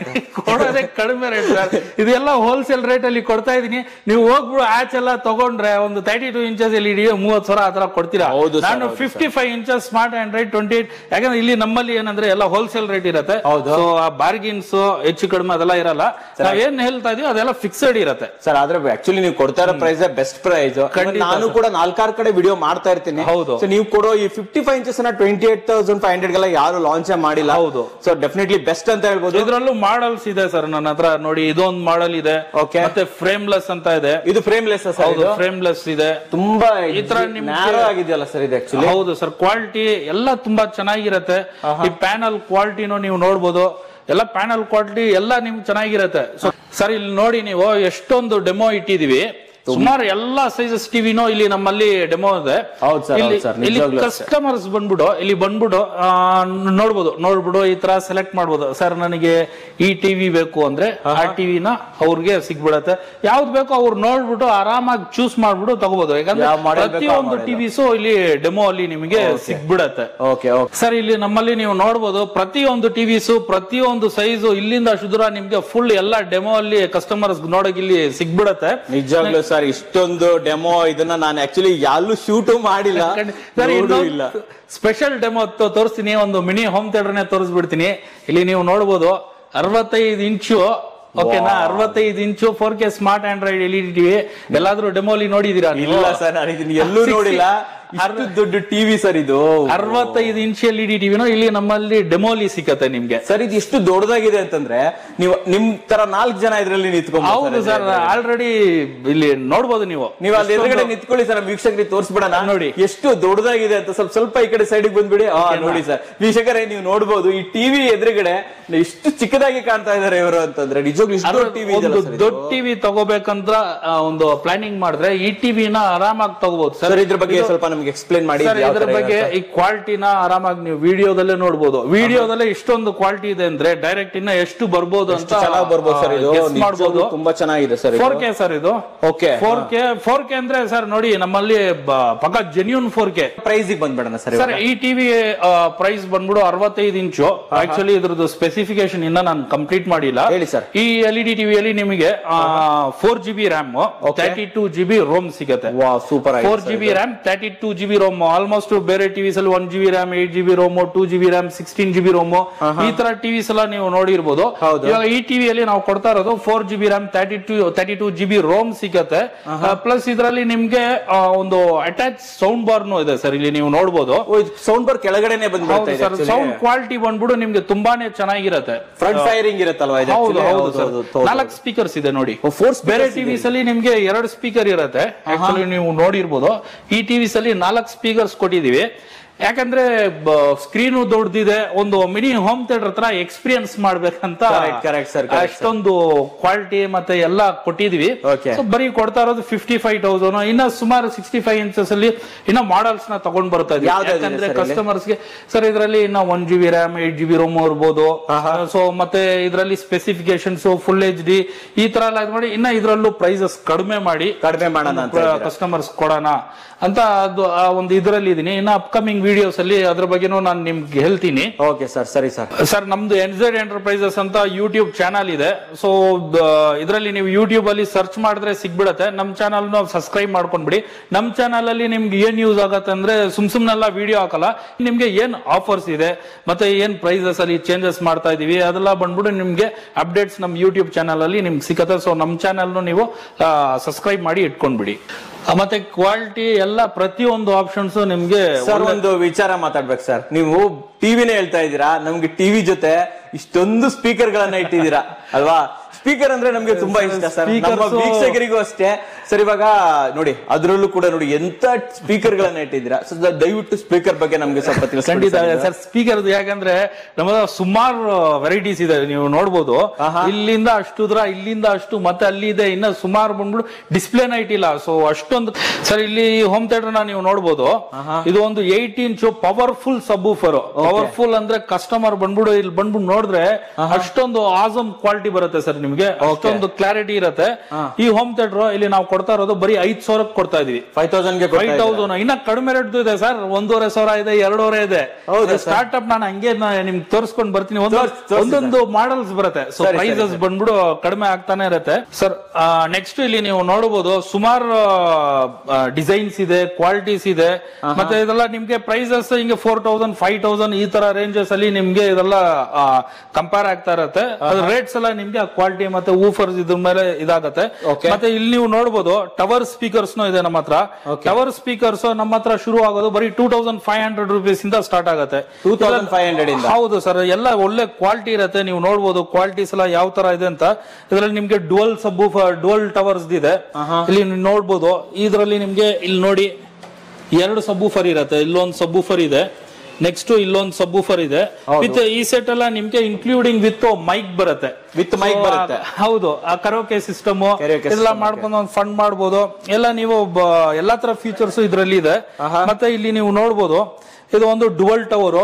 ಕೊಡೋದೇ ಕಡಿಮೆ ರೇಟ್ ಸರ್ ಇದೆಲ್ಲ ಹೋಲ್ಸೇಲ್ ರೇಟ್ ಅಲ್ಲಿ ಕೊಡ್ತಾ ಇದೀನಿ ನೀವು ಹೋಗ್ಬಿಡು ಆಚ್ ಎಲ್ಲ ತಗೊಂಡ್ರೆ ಒಂದು thirty two inches L E D ಮೂವತ್ ಸಾವಿರ ಆತರ ಕೊಡ್ತೀರಾ ಹೌದು sir, ನಾನು ಹೌದು fifty five inches smart Android twenty eight ಯಾಕಂದ್ರೆ ಇಲ್ಲಿ ನಮ್ಮಲ್ಲಿ ಏನಂದ್ರೆ ಎಲ್ಲ ಹೋಲ್ಸೇಲ್ ರೇಟ್ ಇರುತ್ತೆ ಹೌದು. ಸೊ ಆ ಬಾರ್ಗಿನ್ಸ್ ಹೆಚ್ಚು ಕಡಿಮೆ ಅದೆಲ್ಲ ಇರಲ್ಲ ನಾವ್ ಏನ್ ಹೇಳ್ತಾ ಇದೀವಿ ಅದೆಲ್ಲ ಫಿಕ್ಸೆಡ್ ಇರುತ್ತೆ ಸರ್ ಆದ್ರೆ ಆಕ್ಚುಲಿ ನೀವು ಕೊಡ್ತಾ ಇರೋ ಪ್ರೈಸ್ ಬೆಸ್ಟ್ ಪ್ರೈಸ್ ಖಂಡಿತ ನಾನು ಕೂಡ ನಾಲ್ಕಾರು ಕಡೆ ವಿಡಿಯೋ ಮಾಡ್ತಾ ಇರ್ತೀನಿ ಹೌದು. ಸೊ ನೀವು ಕೊಡೋ ಈ ಫಿಫ್ಟಿ ಫೈವ್ ಇಂಚಸ್ ನ twenty eight thousand five hundred ಗೆಲ್ಲ ಯಾರು ಲಾಂಚ್ ಮಾಡಿಲ್ಲ ಹೌದು. ಸೊ ಡೆಫಿನೆಟ್ಲಿ ಬೆಸ್ಟ್ ಅಂತ ಹೇಳ್ಬೋದು ಇದ್ರಲ್ಲೂ ಮಾಡಲ್ಸ್ ಇದೆ ಸರ್ ನನ್ನ ಹತ್ರ ನೋಡಿ ಇದೊಂದು ಮಾಡಲ್ ಇದೆ Okay. ಮತ್ತೆ ಫ್ರೇಮ್ಲೆಸ್ ಅಂತ ಇದೆ ಇದು ಫ್ರೇಮ್ಲೆಸ್ ಸರ್ ಹೌದು ಫ್ರೇಮ್ಲೆಸ್ ಇದೆ ತುಂಬಾ ಈ ತರ ನಿಮ್ಗೆ- ನ್ಯಾರೋ ಆಗಿದೆಯಲ್ಲ ಸರ್ ಇದು ಆಕ್ಚುಲಿ ಹೌದು ಸರ್ ಕ್ವಾಲಿಟಿ ಎಲ್ಲ ತುಂಬಾ ಚೆನ್ನಾಗಿರತ್ತೆ ಈ ಪ್ಯಾನಲ್ ಕ್ವಾಲಿಟಿನೂ ನೀವು ನೋಡ್ಬೋದು ಎಲ್ಲ ಪ್ಯಾನಲ್ ಕ್ವಾಲಿಟಿ ಎಲ್ಲ ನಿಮ್ಗೆ ಚೆನ್ನಾಗಿರತ್ತೆ ಸೊ ಸರ್ ಇಲ್ಲಿ ನೋಡಿ ನೀವು ಎಷ್ಟೊಂದು ಡೆಮೋ ಇಟ್ಟಿದೀವಿ ಸುಮಾರು ಎಲ್ಲಾ ಸೈಜಸ್ ಟಿವಿನೂ ಇಲ್ಲಿ ನಮ್ಮಲ್ಲಿ ಡೆಮೋ ಇದೆ ಹೌದು sir, ಇಲ್ಲಿ ಹೌದು sir, ಇಲ್ಲಿ ನಿಜವಾಗ್ಲೂ ಅಷ್ಟೇ. ಕಸ್ಟಮರ್ಸ್ ಬಂದ್ಬಿಟ್ಟು ಇಲ್ಲಿ ಬಂದ್ಬಿಟ್ಟು ಆ, ನೋಡ್ಬೋದು ನೋಡ್ಬಿಟ್ಟು ಈ ತರ ಸೆಲೆಕ್ಟ್ ಮಾಡ್ಬೋದು ಸರ್ ನನಗೆ ಈ ಟಿವಿ ಬೇಕು ಅಂದ್ರೆ ಆ ಟಿವಿನ ಅವ್ರಿಗೆ ಸಿಗ್ಬಿಡತ್ತೆ ಯಾವ್ದು ಬೇಕೋ ಅವ್ರು ನೋಡ್ಬಿಟ್ಟು ಆರಾಮಾಗಿ ಚೂಸ್ ಮಾಡ್ಬಿಟ್ಟು ತಗೋಬಹುದು ಯಾಕಂದ್ರೆ ಯಾವ model ಬೇಕೋ ಆ ಪ್ರತಿಯೊಂದು model. ಟಿವಿಸು ಇಲ್ಲಿ ಡೆಮೋ ಅಲ್ಲಿ ನಿಮಗೆ ಸಿಗ್ಬಿಡತ್ತೆ ಓಕೆ ಓಕೆ ಸರ್ ಇಲ್ಲಿ ನಮ್ಮಲ್ಲಿ ನೀವು ನೋಡಬಹುದು ಪ್ರತಿಯೊಂದು ಟಿವಿಸು ಪ್ರತಿಯೊಂದು ಸೈಜು ಇಲ್ಲಿಂದ ಶುದ್ರ ನಿಮ್ಗೆ ಫುಲ್ ಎಲ್ಲ ಡೆಮೋ ಅಲ್ಲಿ ಕಸ್ಟಮರ್ಸ್ ನೋಡಕ್ ಇಲ್ಲಿ ಸಿಗ್ಬಿಡತ್ತೆ ನಿಜವಾಗ್ಲೂ ಸರ್ ಇಷ್ಟೊಂದು ಡೆಮೋ ಇದನ್ನ ನಾನು ಆಕ್ಚುಲಿ ಎಲ್ಲೂ ಶೂಟು ಮಾಡಿಲ್ಲ ಸರ್ ನೋಡೂ ಇಲ್ಲ ಸ್ಪೆಷಲ್ ಡೆಮೋ ತೋರಿಸ್ತೀನಿ ಒಂದು ಮಿನಿ ಹೋಮ್ ಥಿಯೇಟರ್ನೇ ತೋರಿಸ್ಬಿಡ್ತೀನಿ ಇಲ್ಲಿ ನೀವು ನೋಡ್ಬೋದು ಅರವತ್ತೈದು ಇಂಚು ಓಕೆನಾ ಅರವತ್ತೈದು ಇಂಚು four K smart Android L E D TV ಎಲ್ಲಾದ್ರೂ ಡೆಮೋಲಿ ನೋಡಿದೀರಾ ನೀವು? ಇಲ್ಲ ಸರ್ ನಾನು ಇದನ್ನ ಎಲ್ಲೂ ನೋಡಿಲ್ಲ ಇಷ್ಟು ದೊಡ್ಡ ಟಿವಿ ಸರ್ ಇದು ಅರವತ್ತೈದು ಇಂಚ್ ಎಲ್ ಇ ಡಿ ಟಿವಿನೂ ಇಲ್ಲಿ ನಮ್ಮಲ್ಲಿ ಡೆಮೋಲಿ ಸಿಕ್ಕತ್ತೆ ನಿಮ್ಗೆ ಸರ್ ಇದು ಎಷ್ಟು ದೊಡ್ಡದಾಗಿದೆ ಅಂತಂದ್ರೆ ನೀವು ನಿಮ್ ತರ ನಾಲ್ಕು ಜನ ಇದ್ರಲ್ಲಿ ನಿಂತ್ಕೊಂಡ್ ಹೌದು ಸರ್ ಆಲ್ರೆಡಿ ಇಲ್ಲಿ ನೋಡ್ಬೋದು ನೀವು ನೀವು ಅಲ್ಲಿ ಎದುರುಗಡೆ ನಿಂತ್ಕೊಳ್ಳಿ ಸರ್ ವೀಕ್ಷಕರಿಗೆ ತೋರಿಸ್ಬಿಡೋಣ ನೋಡಿ. ಎಷ್ಟು ದೊಡ್ಡದಾಗಿದೆ ಅಂತ ಸ್ವಲ್ಪ ಸ್ವಲ್ಪ ಈ ಕಡೆ ಸೈಡ್ ಬಂದ್ಬಿಡಿ ಆ ನೋಡಿ ಸರ್ ವೀಕ್ಷಕರೇ ನೀವು ನೋಡ್ಬೋದು ಈ ಟಿವಿ ಎದುರುಗಡೆ ಎಷ್ಟು ಚಿಕ್ಕದಾಗಿ ಕಾಣ್ತಾ ಇದಾರೆ ಇವರು ಅಂತಂದ್ರೆ ನಿಜವಾಗ್ಲೂ ಇಷ್ಟು ದೊಡ್ಡ ಟಿವಿ ಒಂದು ದೊಡ್ಡ ಟಿವಿ ತಗೋಬೇಕಂತ ಆ, ಒಂದು ಪ್ಲಾನಿಂಗ್ ಮಾಡಿದ್ರೆ ಈ ಟಿವಿನ ಆರಾಮಾಗಿ ತಗೋಬಹುದು ಸರ್ ಇದ್ರ ಬಗ್ಗೆ ಸ್ವಲ್ಪ ನಮ್ಗೆ ಎಕ್ಸ್ಪ್ಲೇನ್ ಮಾಡಿ ಸರ್ ಇದು ಯಾವ ಇದ್ರ ತರ ಬಗ್ಗೆ ಈ ಕ್ವಾಲಿಟಿನ ಆರಾಮಾಗಿ ನೀವು ವಿಡಿಯೋದಲ್ಲೇ ನೋಡ್ಬೋದು ವಿಡಿಯೋದಲ್ಲೇ ಇಷ್ಟೊಂದು ಕ್ವಾಲಿಟಿ ಇದೆ ಅಂದ್ರೆ ಡೈರೆಕ್ಟ್ ಇನ್ನ ಎಷ್ಟು ಬರ್ಬೋದು ಅಂತ ಎಷ್ಟು ಚೆನ್ನಾಗಿ ಬರ್ಬೋದು ಸರ್ ಇದು guess ನಿಜವಾಗ್ಲೂ ಮಾಡ್ಬೋದು ತುಂಬಾ ಚೆನ್ನಾಗಿದೆ ಸರ್ ಫೋರ್ ಕೆ ಸರ್ ಇದು okay four K four K ಅಂದ್ರೆ ಸರ್ ನೋಡಿ ನಮ್ಮಲ್ಲಿ ಬ- ಪಕ್ಕ ಜೆನ್ಯೂನ್ ಫೋರ್ ಕೆ ಪ್ರೈಸ್ ಬಂದ್ಬಿಡೋಣ ಸರ್ ಸರ್ ಈ ಟಿವಿ ಪ್ರೈಸ್ ಬಂದ್ಬಿಡು ಅರವತ್ತೈದು ಇಂಚು ಆಕ್ಚುಲಿ ಇದ್ರದ್ದು ಸ್ಪೆಸಿಫಿಕೇಶನ್ ಇನ್ನ ನಾನು ಕಂಪ್ಲೀಟ್ ಮಾಡಿಲ್ಲ ಹೇಳಿ sir. ಈ ಎಲ್ ಇ ಡಿ ಟಿವಿಯಲ್ಲಿ ನಿಮಗೆ four G B RAM thirty two G B ROM ಸಿಗುತ್ತೆ ವಾ super four G B RAM thirty two G B ROM almost ಬೇರೆ ಟಿವಿಸ್ ಅಲ್ಲಿ one G B RAM eight G B ROM two G B RAM sixteen G B ROM ಈ ತರ ಟಿವಿಸ್ ಎಲ್ಲ ನೀವು ನೋಡಿರ್ಬೋದು ಹೌದು. ಇವಾಗ ಈ ಟಿವಿಯಲ್ಲಿ ನಾವು ಕೊಡ್ತಾ ಇರೋದು four G B RAM thirty two thirty two G B ROM ಸಿಗತ್ತೆ ಪ್ಲಸ್ ಇದರಲ್ಲಿ ನಿಮ್ಗೆ ಆ, ಒಂದು ಅಟ್ಯಾಚ್ ಸೌಂಡ್ ಬಾರ್ನು ಇದೆ ಸರ್ ಇಲ್ಲಿ ನೀವು ನೋಡ್ಬೋದು ಸೌಂಡ್ ಬಾರ್ ಕೆಳಗಡೆನೆ ಬಂದ್ಬಿಡ್ತಾ ಸರ್ ಸೌಂಡ್ ಕ್ವಾಲಿಟಿ ಬಂದ್ಬಿಟ್ಟು ನಿಮ್ಗೆ ತುಂಬಾನೇ ಚೆನ್ನಾಗಿರತ್ತೆ ಫ್ರಂಟ್ ಫೈರಿಂಗ್ ಇರುತ್ತಲ್ವಾ ಇದು ಹೌದು actually? ಹೌದು ಸರ್ ಹೌದು. ನಾಲ್ಕು ಸ್ಪೀಕರ್ಸ್ ಇದೆ ನೋಡಿ ಓ, four speakers ಬೇರೆ ಇದೆ ಟಿವಿಸ್ ಅಲ್ಲಿ ನಿಮ್ಗೆ ಎರಡು ಸ್ಪೀಕರ್ ಇರುತ್ತೆ ಆಕ್ಚುಲಿ ನೀವು ನೋಡಿರ್ಬೋದು ಈ ಟಿವಿಸ್ ಅಲ್ಲಿ ನಾಲ್ಕು ಸ್ಪೀಕರ್ಸ್ ಕೊಟ್ಟಿದೀವಿ ಯಾಕಂದ್ರೆ ಸ್ಕ್ರೀನು ದೊಡ್ಡದಿದೆ ಒಂದು ಮಿನಿ ಹೋಮ್ ಥಿಯೇಟರ್ ಹತ್ರ ಎಕ್ಸ್ಪೀರಿಯನ್ಸ್ ಮಾಡ್ಬೇಕಂತ Correct, correct sir, correct sir. ಅಷ್ಟೊಂದು ಕ್ವಾಲಿಟಿ ಮತ್ತೆ ಎಲ್ಲ ಕೊಟ್ಟಿದ್ವಿ Okay. So, ಬರೀ ಕೊಡ್ತಾ ಇರೋದು ಫಿಫ್ಟಿ ಫೈವ್ ತೌಸಂಡ್ ಇನ್ನ ಸುಮಾರು ಸಿಕ್ಸ್ಟಿ ಫೈವ್ ಇಂಚಸ್ ಅಲ್ಲಿ ಇನ್ನ ಮಾಡಲ್ಸ್ ನ ತಗೊಂಡ್ ಬರ್ತಾ ಇದೀವಿ ಯಾವ್ದಾವ್ದಿದೆ ಯಾಕಂದ್ರೆ sir ಇಲ್ಲಿ? ಕಸ್ಟಮರ್ಸ್ ಗೆ ಸರ್ ಇದರಲ್ಲಿ ಇನ್ನ one G B RAM eight G B ROM ಇರ್ಬೋದು ಸೊ ಮತ್ತೆ ಇದರಲ್ಲಿ ಸ್ಪೆಸಿಫಿಕೇಶನ್ಸ್ ಫುಲ್ ಎಚ್ ಡಿ ಈ ತರ ಎಲ್ಲ ಇದ್ ಮಾಡಿ ಇನ್ನ ಇದರಲ್ಲೂ ಪ್ರೈಸಸ್ ಕಡಿಮೆ ಮಾಡಿ ಕಡಿಮೆ ಮಾಡೋಣ ಅಂತ ಇದ್ದೀರಾ? ಕಸ್ಟಮರ್ಸ್ ಕೊಡೋಣ ಅಂತ ಅದು ಆ ಒಂದು ಇದರಲ್ಲಿ ಇದೀನಿ ಇನ್ನ ಅಪ್ಕಮಿಂಗ್ ವಿಡಿಯೋಸ್ ಅಲ್ಲಿ ಅದ್ರ ಬಗ್ಗೆನೂ ನಾನು ನಿಮ್ಗೆ ಹೇಳ್ತೀನಿ ಓಕೆ ಸರ್ ಸರಿ ಸರ್ ಸರ್ ನಮ್ದು ಎನ್ ಝೆಡ್ ಎಂಟರ್ಪ್ರೈಸಸ್ ಅಂತ ಯೂಟ್ಯೂಬ್ ಚಾನಲ್ ಇದೆ ಸೊ ಇದರಲ್ಲಿ ನೀವು ಯೂಟ್ಯೂಬ್ ಅಲ್ಲಿ ಸರ್ಚ್ ಮಾಡಿದ್ರೆ ಸಿಗ್ಬಿಡತ್ತೆ ನಮ್ ಚಾನಲ್ ಸಬ್ಸ್ಕ್ರೈಬ್ ಮಾಡ್ಕೊಂಡ್ಬಿಡಿ ನಮ್ ಚಾನಲ್ ಅಲ್ಲಿ ನಿಮ್ಗೆ ಏನ್ ಯೂಸ್ ಆಗತ್ತೆ ಅಂದ್ರೆ ಸುಮ್ ಸುಮ್ನೆಲ್ಲ ವಿಡಿಯೋ ಹಾಕಲ್ಲ ನಿಮ್ಗೆ ಏನ್ ಆಫರ್ಸ್ ಇದೆ ಮತ್ತೆ ಏನ್ ಪ್ರೈಸಸ್ ಅಲ್ಲಿ ಚೇಂಜಸ್ ಮಾಡ್ತಾ ಇದೀವಿ ಅದೆಲ್ಲ ಬಂದ್ಬಿಟ್ಟು ನಿಮ್ಗೆ ಅಪ್ಡೇಟ್ಸ್ ನಮ್ ಯೂಟ್ಯೂಬ್ ಚಾನಲ್ ಅಲ್ಲಿ ನಿಮ್ಗೆ ಸಿಕ್ಕತ್ತೆ ಸೊ ನಮ್ ಚಾನಲ್ ನೀವು ಸಬ್ಸ್ಕ್ರೈಬ್ ಮಾಡಿ ಇಟ್ಕೊಂಡ್ಬಿಡಿ ಆ, ಮತ್ತೆ ಕ್ವಾಲಿಟಿ ಎಲ್ಲ ಪ್ರತಿಯೊಂದು ಆಪ್ಷನ್ಸ್ ನಿಮ್ಗೆ ಸರ್ ಒಂದು ವಿಚಾರ ಮಾತಾಡ್ಬೇಕು ಸರ್ ನೀವು ಟಿವಿನೇ ಹೇಳ್ತಾ ಇದ್ದೀರಾ ನಮ್ಗೆ ಟಿವಿ ಜೊತೆ ಇಷ್ಟೊಂದು ಸ್ಪೀಕರ್ ಗಳನ್ನ ಇಟ್ಟಿದ್ದೀರಾ ಅಲ್ವಾ ಸ್ಪೀಕರ್ ಅಂದ್ರೆ ನಮ್ಗೆ ತುಂಬಾ ಇಷ್ಟ ಸರ್ ನಮ್ಮ Speakers- ವೀಕ್ಷಕರಿಗೂ ಅಷ್ಟೇ ಸರ್ ಇವಾಗ ನೋಡಿ ಅದ್ರಲ್ಲೂ ಕೂಡ ನೋಡಿ ಎಂತ ಸ್ಪೀಕರ್ ಗಳನ್ನ ಇಟ್ಟಿದ್ದೀರಾ ಸೊ ದಯವಿಟ್ಟು ಸ್ಪೀಕರ್ ಬಗ್ಗೆ ನಮ್ಗೆ ಸ್ವಲ್ಪ ಖಂಡಿತ ತಿಳಿಸ್ಕೊಡಿ sir. ಸರ್ ಸ್ಪೀಕರ್ ಯಾಕಂದ್ರೆ ನಮ್ಮ ಸುಮಾರು ವೆರೈಟೀಸ್ ಇದೆ ನೀವು ನೋಡ್ಬೋದು ಇಲ್ಲಿಂದ ಅಷ್ಟು ದೂರ ಇಲ್ಲಿಂದ ಅಷ್ಟು ಮತ್ತೆ ಅಲ್ಲಿ ಇದೆ ಇನ್ನ ಸುಮಾರು ಬಂದ್ಬಿಟ್ಟು ಡಿಸ್ಪ್ಲೇನ ಇಟ್ಟಿಲ್ಲ ಸೊ ಅಷ್ಟೊಂದು ಸರ್ ಇಲ್ಲಿ ಹೋಮ್ ಥಿಯೇಟರ್ ನ ನೀವು ನೋಡ್ಬೋದು ಇದು ಒಂದು eight inch powerful subwoofer powerful ಅಂದ್ರೆ ಕಸ್ಟಮರ್ ಬಂದ್ಬಿಡು ಇಲ್ಲಿ ಬಂದ್ಬಿಟ್ಟು ನೋಡಿದ್ರೆ ಅಷ್ಟೊಂದು ಆಸಮ್ ಕ್ವಾಲಿಟಿ ಬರುತ್ತೆ ಸರ್ ನಿಮ್ಗೆ ಅಷ್ಟೊಂದು ಕ್ಲಾರಿಟಿ ಇರುತ್ತೆ ಈ ಹೋಮ್ ಥಿಯೇಟರ್ ಇಲ್ಲಿ ನಾವು ಕೊಡ್ತಾ ಇರೋದು ಬರೀ ಐದ್ ಸಾವಿರಕ್ಕೆ ಕೊಡ್ತಾ ಇದೀವಿ ಫೈವ್ ತೌಸಂಡ್ ಗೆ ಫೈವ್ ತೌಸಂಡ್ ಇನ್ನ ಕಡಿಮೆ ರೇಟ್ ಇದೆ ಸರ್ ಒಂದೂವರೆ ಸಾವಿರ ಇದೆ ಎರಡೂವರೆ ಇದೆ ಹೌದಾ ಸ್ಟಾರ್ಟ್ಅಪ್ ನಾನು ಹಂಗೆ ನಾ- ನಿಮ್ಗೆ ತೋರಿಸ್ಕೊಂಡು ಬರ್ತೀನಿ ಒಂದು ತೋರ್ಸ್- ತೋರ್ಸಿ ಒಂದೊಂದು ಮಾಡಲ್ಸ್ ಬರುತ್ತೆ ಸೊ ಸರಿ, ಸರಿ, ಪ್ರೈಸಸ್ ಬಂದ್ಬಿಡು ಕಡಿಮೆ ಆಗ್ತಾನೆ ಇರುತ್ತೆ ಸರ್ ನೆಕ್ಸ್ಟ್ ಇಲ್ಲಿ ನೀವು ನೋಡಬಹುದು ಸುಮಾರು ಡಿಸೈನ್ಸ್ ಇದೆ ಕ್ವಾಲಿಟೀಸ್ ಇದೆ ಮತ್ತೆ ಇದೆಲ್ಲ ನಿಮ್ಗೆ ಪ್ರೈಸಸ್ ಹಿಂಗೆ ಫೋರ್ ತೌಸಂಡ್ ಫೈವ್ ತೌಸಂಡ್ ಈ ತರ ರೇಂಜಸ್ ಅಲ್ಲಿ ನಿಮ್ಗೆ ಇದೆಲ್ಲ ಕಂಪೇರ್ ಆಗ್ತಾ ಇರುತ್ತೆ ರೇಟ್ಸ್ ಎಲ್ಲ ನಿಮ್ಗೆ ಆ ಕ್ವಾಲಿಟಿ ಮತ್ತೆ ಊಫರ್ಸ್ ಇದ್ರ ಮೇಲೆ ಇದಾಗತ್ತೆ Okay. ಮತ್ತೆ ಇಲ್ಲಿ ನೀವು ನೋಡಬಹುದು ಟವರ್ ಸ್ಪೀಕರ್ಸ್ ಇದೆ ನಮ್ಮ ಹತ್ರ ಟವರ್ ಸ್ಪೀಕರ್ಸ್ ನಮ್ಮ ಹತ್ರ ಶುರು ಆಗೋದು ಬರೀ two thousand five hundred rupees ಇಂದ ಸ್ಟಾರ್ಟ್ ಆಗುತ್ತೆ ಟೂ ತೌಸಂಡ್ ಫೈವ್ ಹಂಡ್ರೆಡ್ ಇಂದ ಹೌದು ಸರ್ ಎಲ್ಲ ಒಳ್ಳೆ ಕ್ವಾಲಿಟಿ ಇರುತ್ತೆ ನೀವು ನೋಡ್ಬೋದು ಕ್ವಾಲಿಟೀಸ್ ಎಲ್ಲ ಯಾವ ತರ ಇದೆ ಅಂತ ಇದರಲ್ಲಿ ನಿಮ್ಗೆ ಡುವಲ್ ಸಬ್ ಡುವಲ್ ಟವರ್ಸ್ ಇದೆ ಇಲ್ಲಿ ನೀವು ನೋಡ್ಬೋದು ಇದರಲ್ಲಿ ನಿಮ್ಗೆ ಇಲ್ಲಿ ನೋಡಿ ಎರಡು ಸಬ್ಬೂಫರ್ ಇರುತ್ತೆ ಇಲ್ಲೊಂದು ಸಬ್ಬೂಫರ್ ಇದೆ ನೆಕ್ಸ್ಟ್ ಇಲ್ಲೊಂದು ಸಬ್ಬೂಫರ್ ಇದೆ ವಿತ್ ಈ ಸೆಟ್ ಎಲ್ಲ ನಿಮ್ಗೆ ಇನ್ಕ್ಲೂಡಿಂಗ್ ವಿತ್ ಮೈಕ್ ಬರುತ್ತೆ With mic So, ಬರುತ್ತೆ. ಆ- ಹೌದು ಆ ಕರೋಕೆ ಸಿಸ್ಟಮ್ Karaoke ಎಲ್ಲ system, ಮಾಡ್ಕೊಂಡು ಒಂದು ಫಂಡ್ ಮಾಡ್ಬೋದು ಎಲ್ಲ ನೀವು ಬ- ಎಲ್ಲಾ ತರ ಫೀಚರ್ಸ್ ಇದರಲ್ಲಿ ಇದೆ ಮತ್ತೆ ಇಲ್ಲಿ ನೀವು ನೋಡ್ಬೋದು ಇದು ಒಂದು ಡುವಲ್ ಟವರ್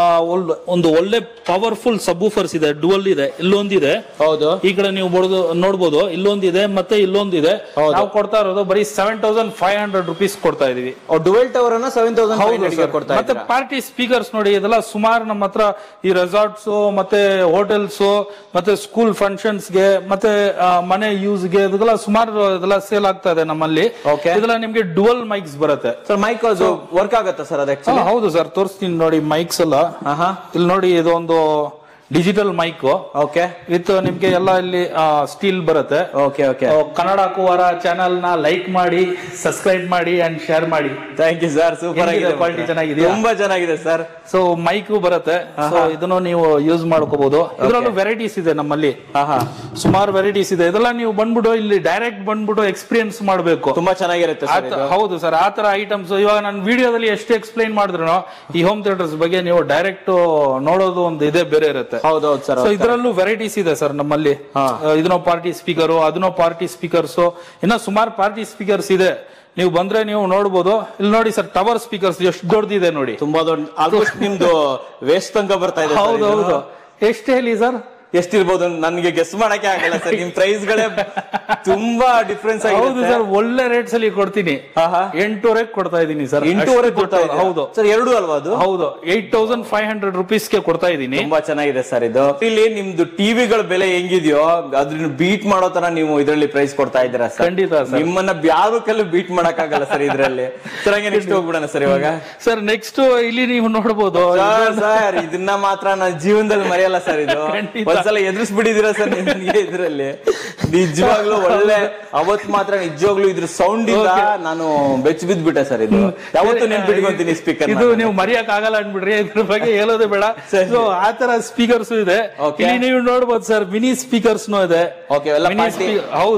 ಒಂದು ಒಳ್ಳೆ ಪವರ್ಫುಲ್ ಸಬ್ಬೂಫರ್ಸ್ ಇದೆ ಡುವಲ್ ಇದೆ ಇಲ್ಲೊಂದಿದೆ ಹೌದು ಈ ಕಡೆ ನೀವು ಬಡದು ನೋಡ್ಬೋದು ಇಲ್ಲೊಂದಿದೆ ಮತ್ತೆ ಇಲ್ಲೊಂದಿದೆ ನಾವು ಕೊಡ್ತಾ ಇರೋದು ಬರೀ seven thousand five hundred rupees ಕೊಡ್ತಾ ಇದೀವಿ ಡುವೆಲ್ ಟವರ್ ಅನ್ನ ಸೆವೆನ್ ತೌಸಂಡ್ ಹೌದು sir. ಕೊಡ್ತಾ ಮತ್ತೆ ಇದ್ದೀರಾ ಪಾರ್ಟಿ ಸ್ಪೀಕರ್ಸ್ ನೋಡಿ ಇದೆಲ್ಲ ಸುಮಾರು ನಮ್ಮ ಹತ್ರ ಈ ರೆಸಾರ್ಟ್ಸ್ ಮತ್ತೆ ಹೋಟೆಲ್ಸ್ ಮತ್ತೆ ಸ್ಕೂಲ್ ಫಂಕ್ಷನ್ಸ್ ಗೆ ಮತ್ತೆ ಆ, ಮನೆ ಯೂಸ್ ಗೆ ಇದೆಲ್ಲ ಸುಮಾರು ಇದೆಲ್ಲ ಸೇಲ್ ಆಗ್ತಾ ಇದೆ ನಮ್ಮಲ್ಲಿ Okay. ಇದೆಲ್ಲ ನಿಮ್ಗೆ ಡುವಲ್ ಮೈಕ್ಸ್ ಬರುತ್ತೆ ಸರ್ ಮೈಕ್ ಅದು ವರ್ಕ್ ಆಗುತ್ತಾ ಸರ್ ಅದು ಹಾ, ಆಕ್ಚುಲಿ ಹೌದು ಸರ್ ತೋರಿಸ್ತೀನಿ ನೋಡಿ ಮೈಕ್ಸ್ ಎಲ್ಲ ಆಹಾ ಇಲ್ಲಿ ನೋಡಿ ಇದು ಒಂದು ಡಿಜಿಟಲ್ ಮೈಕ್ ಓಕೆ ವಿತ್ ನಿಮ್ಗೆ ಎಲ್ಲ ಇಲ್ಲಿ ಸ್ಟೀಲ್ ಬರುತ್ತೆ ಓಕೆ ಓಕೆ ಆ, ಕನ್ನಡ ಕುವಾರ ಚಾನಲ್ ನ ಲೈಕ್ ಮಾಡಿ ಸಬ್ಸ್ಕ್ರೈಬ್ ಮಾಡಿ ಅಂಡ್ ಶೇರ್ ಮಾಡಿ ಥ್ಯಾಂಕ್ ಯು ಸರ್ ಸೂಪರ್ ಹೆಂಗಿದೆ ಆಗಿದೆ quality ಚೆನ್ನಾಗಿದೆಯಾ? ತುಂಬಾ ಚೆನ್ನಾಗಿದೆ ಸರ್ ಸೊ ಮೈಕು ಬರುತ್ತೆ ಸೊ ಇದನ್ನು ನೀವು ಯೂಸ್ ಮಾಡ್ಕೋಬಹುದು ಇದರಲ್ಲೂ ವೆರೈಟೀಸ್ ಇದೆ ನಮ್ಮಲ್ಲಿ ಆಹಾ ಸುಮಾರು ವೆರೈಟೀಸ್ ಇದೆ ಇದೆಲ್ಲ ನೀವು ಬಂದ್ಬಿಟ್ಟು ಇಲ್ಲಿ ಡೈರೆಕ್ಟ್ ಬಂದ್ಬಿಟ್ಟು ಎಕ್ಸ್ಪೀರಿಯನ್ಸ್ ಮಾಡಬೇಕು ತುಂಬಾ ಚೆನ್ನಾಗಿರುತ್ತೆ ಸರ್ ಇದು ಹೌದು ಸರ್ ಆ ತರ ಐಟಮ್ಸ್ ಇವಾಗ ನಾನು ವಿಡಿಯೋದಲ್ಲಿ ಎಷ್ಟು ಎಕ್ಸ್ಪ್ಲೈನ್ ಮಾಡಿದ್ರು ಈ ಹೋಮ್ ಥಿಯೇಟರ್ಸ್ ಬಗ್ಗೆ ನೀವು ಡೈರೆಕ್ಟ್ ನೋಡೋದು ಒಂದು ಇದೇ ಬೇರೆ ಇರುತ್ತೆ ಹೌದೌದು ಸರ್ ಸೊ ಇದರಲ್ಲೂ ವೆರೈಟೀಸ್ ಇದೆ ಸರ್ ನಮ್ಮಲ್ಲಿ ಹಾ. ಆ, ಇದನ್ನೋ ಪಾರ್ಟಿ ಸ್ಪೀಕರು ಅದನ್ನೋ ಪಾರ್ಟಿ ಸ್ಪೀಕರ್ಸ್ ಇನ್ನ ಸುಮಾರು ಪಾರ್ಟಿ ಸ್ಪೀಕರ್ಸ್ ಇದೆ ನೀವು ಬಂದ್ರೆ ನೀವು ನೋಡ್ಬೋದು ಇಲ್ಲಿ ನೋಡಿ ಸರ್ ಟವರ್ ಸ್ಪೀಕರ್ಸ್ ಎಷ್ಟು ದೊಡ್ಡದಿದೆ ನೋಡಿ ತುಂಬಾ ದೊಡ್ಡ ಆಲ್ಮೋಸ್ಟ್ ನಿಮ್ದು ವೇಸ್ಟ್ ತನಕ ಬರ್ತಾ ಇದೆ sir ಹೌದು ಇದು. ಹೌದು ಎಷ್ಟು ಹೇಳಿ ಸರ್ ಎಷ್ಟಿರ್ಬೋದು ನನ್ಗೆ ಗೆಸ್ ಮಾಡಕ್ಕೆ ಆಗಲ್ಲ ಸರ್ ನಿಮ್ ಪ್ರೈಸ್ ಗಳೇ ತುಂಬಾ ಡಿಫ್ರೆನ್ಸ್ ಹೌದು ಆಗಿರುತ್ತೆ ಸರ್ ಒಳ್ಳೆ ರೇಟ್ಸ್ ಅಲ್ಲಿ ಕೊಡ್ತೀನಿ ಆಹಾ. ಎಂಟೂವರೆ ಕೊಡ್ತಾ ಇದ್ದೀನಿ ಸರ್ ಎಂಟೂವರೆ ಅಷ್ಟು ಕೊಡ್ತಾ ದೊಡ್ಡ- ಹೌದು ಸರ್ ಎರಡು ಅಲ್ವಾ ಅದು ಹೌದು ಏಟ್ ತೌಸಂಡ್ ಫೈವ್ ಹಂಡ್ರೆಡ್ ರುಪೀಸ್ಗೆ ಕೊಡ್ತಾ ಇದ್ದೀನಿ ತುಂಬಾ ಚೆನ್ನಾಗಿದೆ ಸರ್ ಇದು ಇಲ್ಲಿ ನಿಮ್ದು ಟಿವಿಗಳ ಬೆಲೆ ಹೆಂಗಿದೆಯೋ ಅದ್ರನ್ನ ಬೀಟ್ ಮಾಡೋ ತರ ನೀವು ಇದರಲ್ಲಿ ಪ್ರೈಸ್ ಕೊಡ್ತಾ ಇದ್ದೀರಾ ಸರ್ ಖಂಡಿತ sir. ನಿಮ್ಮನ್ನ ಯಾರು ಕಲ್ಲು ಬೀಟ್ ಮಾಡಕ್ ಆಗಲ್ಲ ಸರ್ ಇದ್ರಲ್ಲಿ ಸರ್ ಹಂಗೆ ನೆಕ್ಸ್ಟ್ ಹೋಗ್ಬಿಡೋಣ ಸರ್ ಇವಾಗ ಸರ್ ನೆಕ್ಸ್ಟ್ ಇಲ್ಲಿ ನೀವು ನೋಡ್ಬೋದು ಸರ್ ಸರ್ ಇದನ್ನ ಮಾತ್ರ ನನ್ನ ಜೀವನದಲ್ಲಿ ಮರೆಯಲ್ಲ ಸರ್ ಇದು ಖಂಡಿತ. ಒಂದ್ಸಲ ಎದುರಿಸ್ಬಿಟ್ಟಿದೀರಾ ಸರ್ ನಿಮ್ಗೆ ಇದ್ರಲ್ಲಿ ನಿಜವಾಗ್ಲೂ ಒಳ್ಳೆ ಅವತ್ ಮಾತ್ರ ನಿಜವಾಗ್ಲೂ ಇದ್ರ ಸೌಂಡ್ ಇಂದ ನಾನು ಬೆಚ್ಚ ಬಿದ್ಬಿಟ್ಟೆ ಸರ್ ಇದು ಯಾವತ್ತು ನೆನ್ಪಿಟ್ಕೊಂತೀನಿ ಸ್ಪೀಕರ್ ಇದು ನೀವು ಮರೆಯಕ್ ಆಗಲ್ಲ ಅನ್ಬಿಡ್ರಿ ಇದ್ರ ಬಗ್ಗೆ ಹೇಳೋದೇ ಬೇಡ ಸರಿ. ಸೊ ಆ ತರ ಸ್ಪೀಕರ್ಸ್ ಇದೆ Okay. ಇಲ್ಲಿ ನೀವು ನೋಡ್ಬೋದು ಸರ್ ಮಿನಿ ಸ್ಪೀಕರ್ಸ್ ಇದೆ Okay, ಎಲ್ಲ Mini party- speaker- ಹೌದು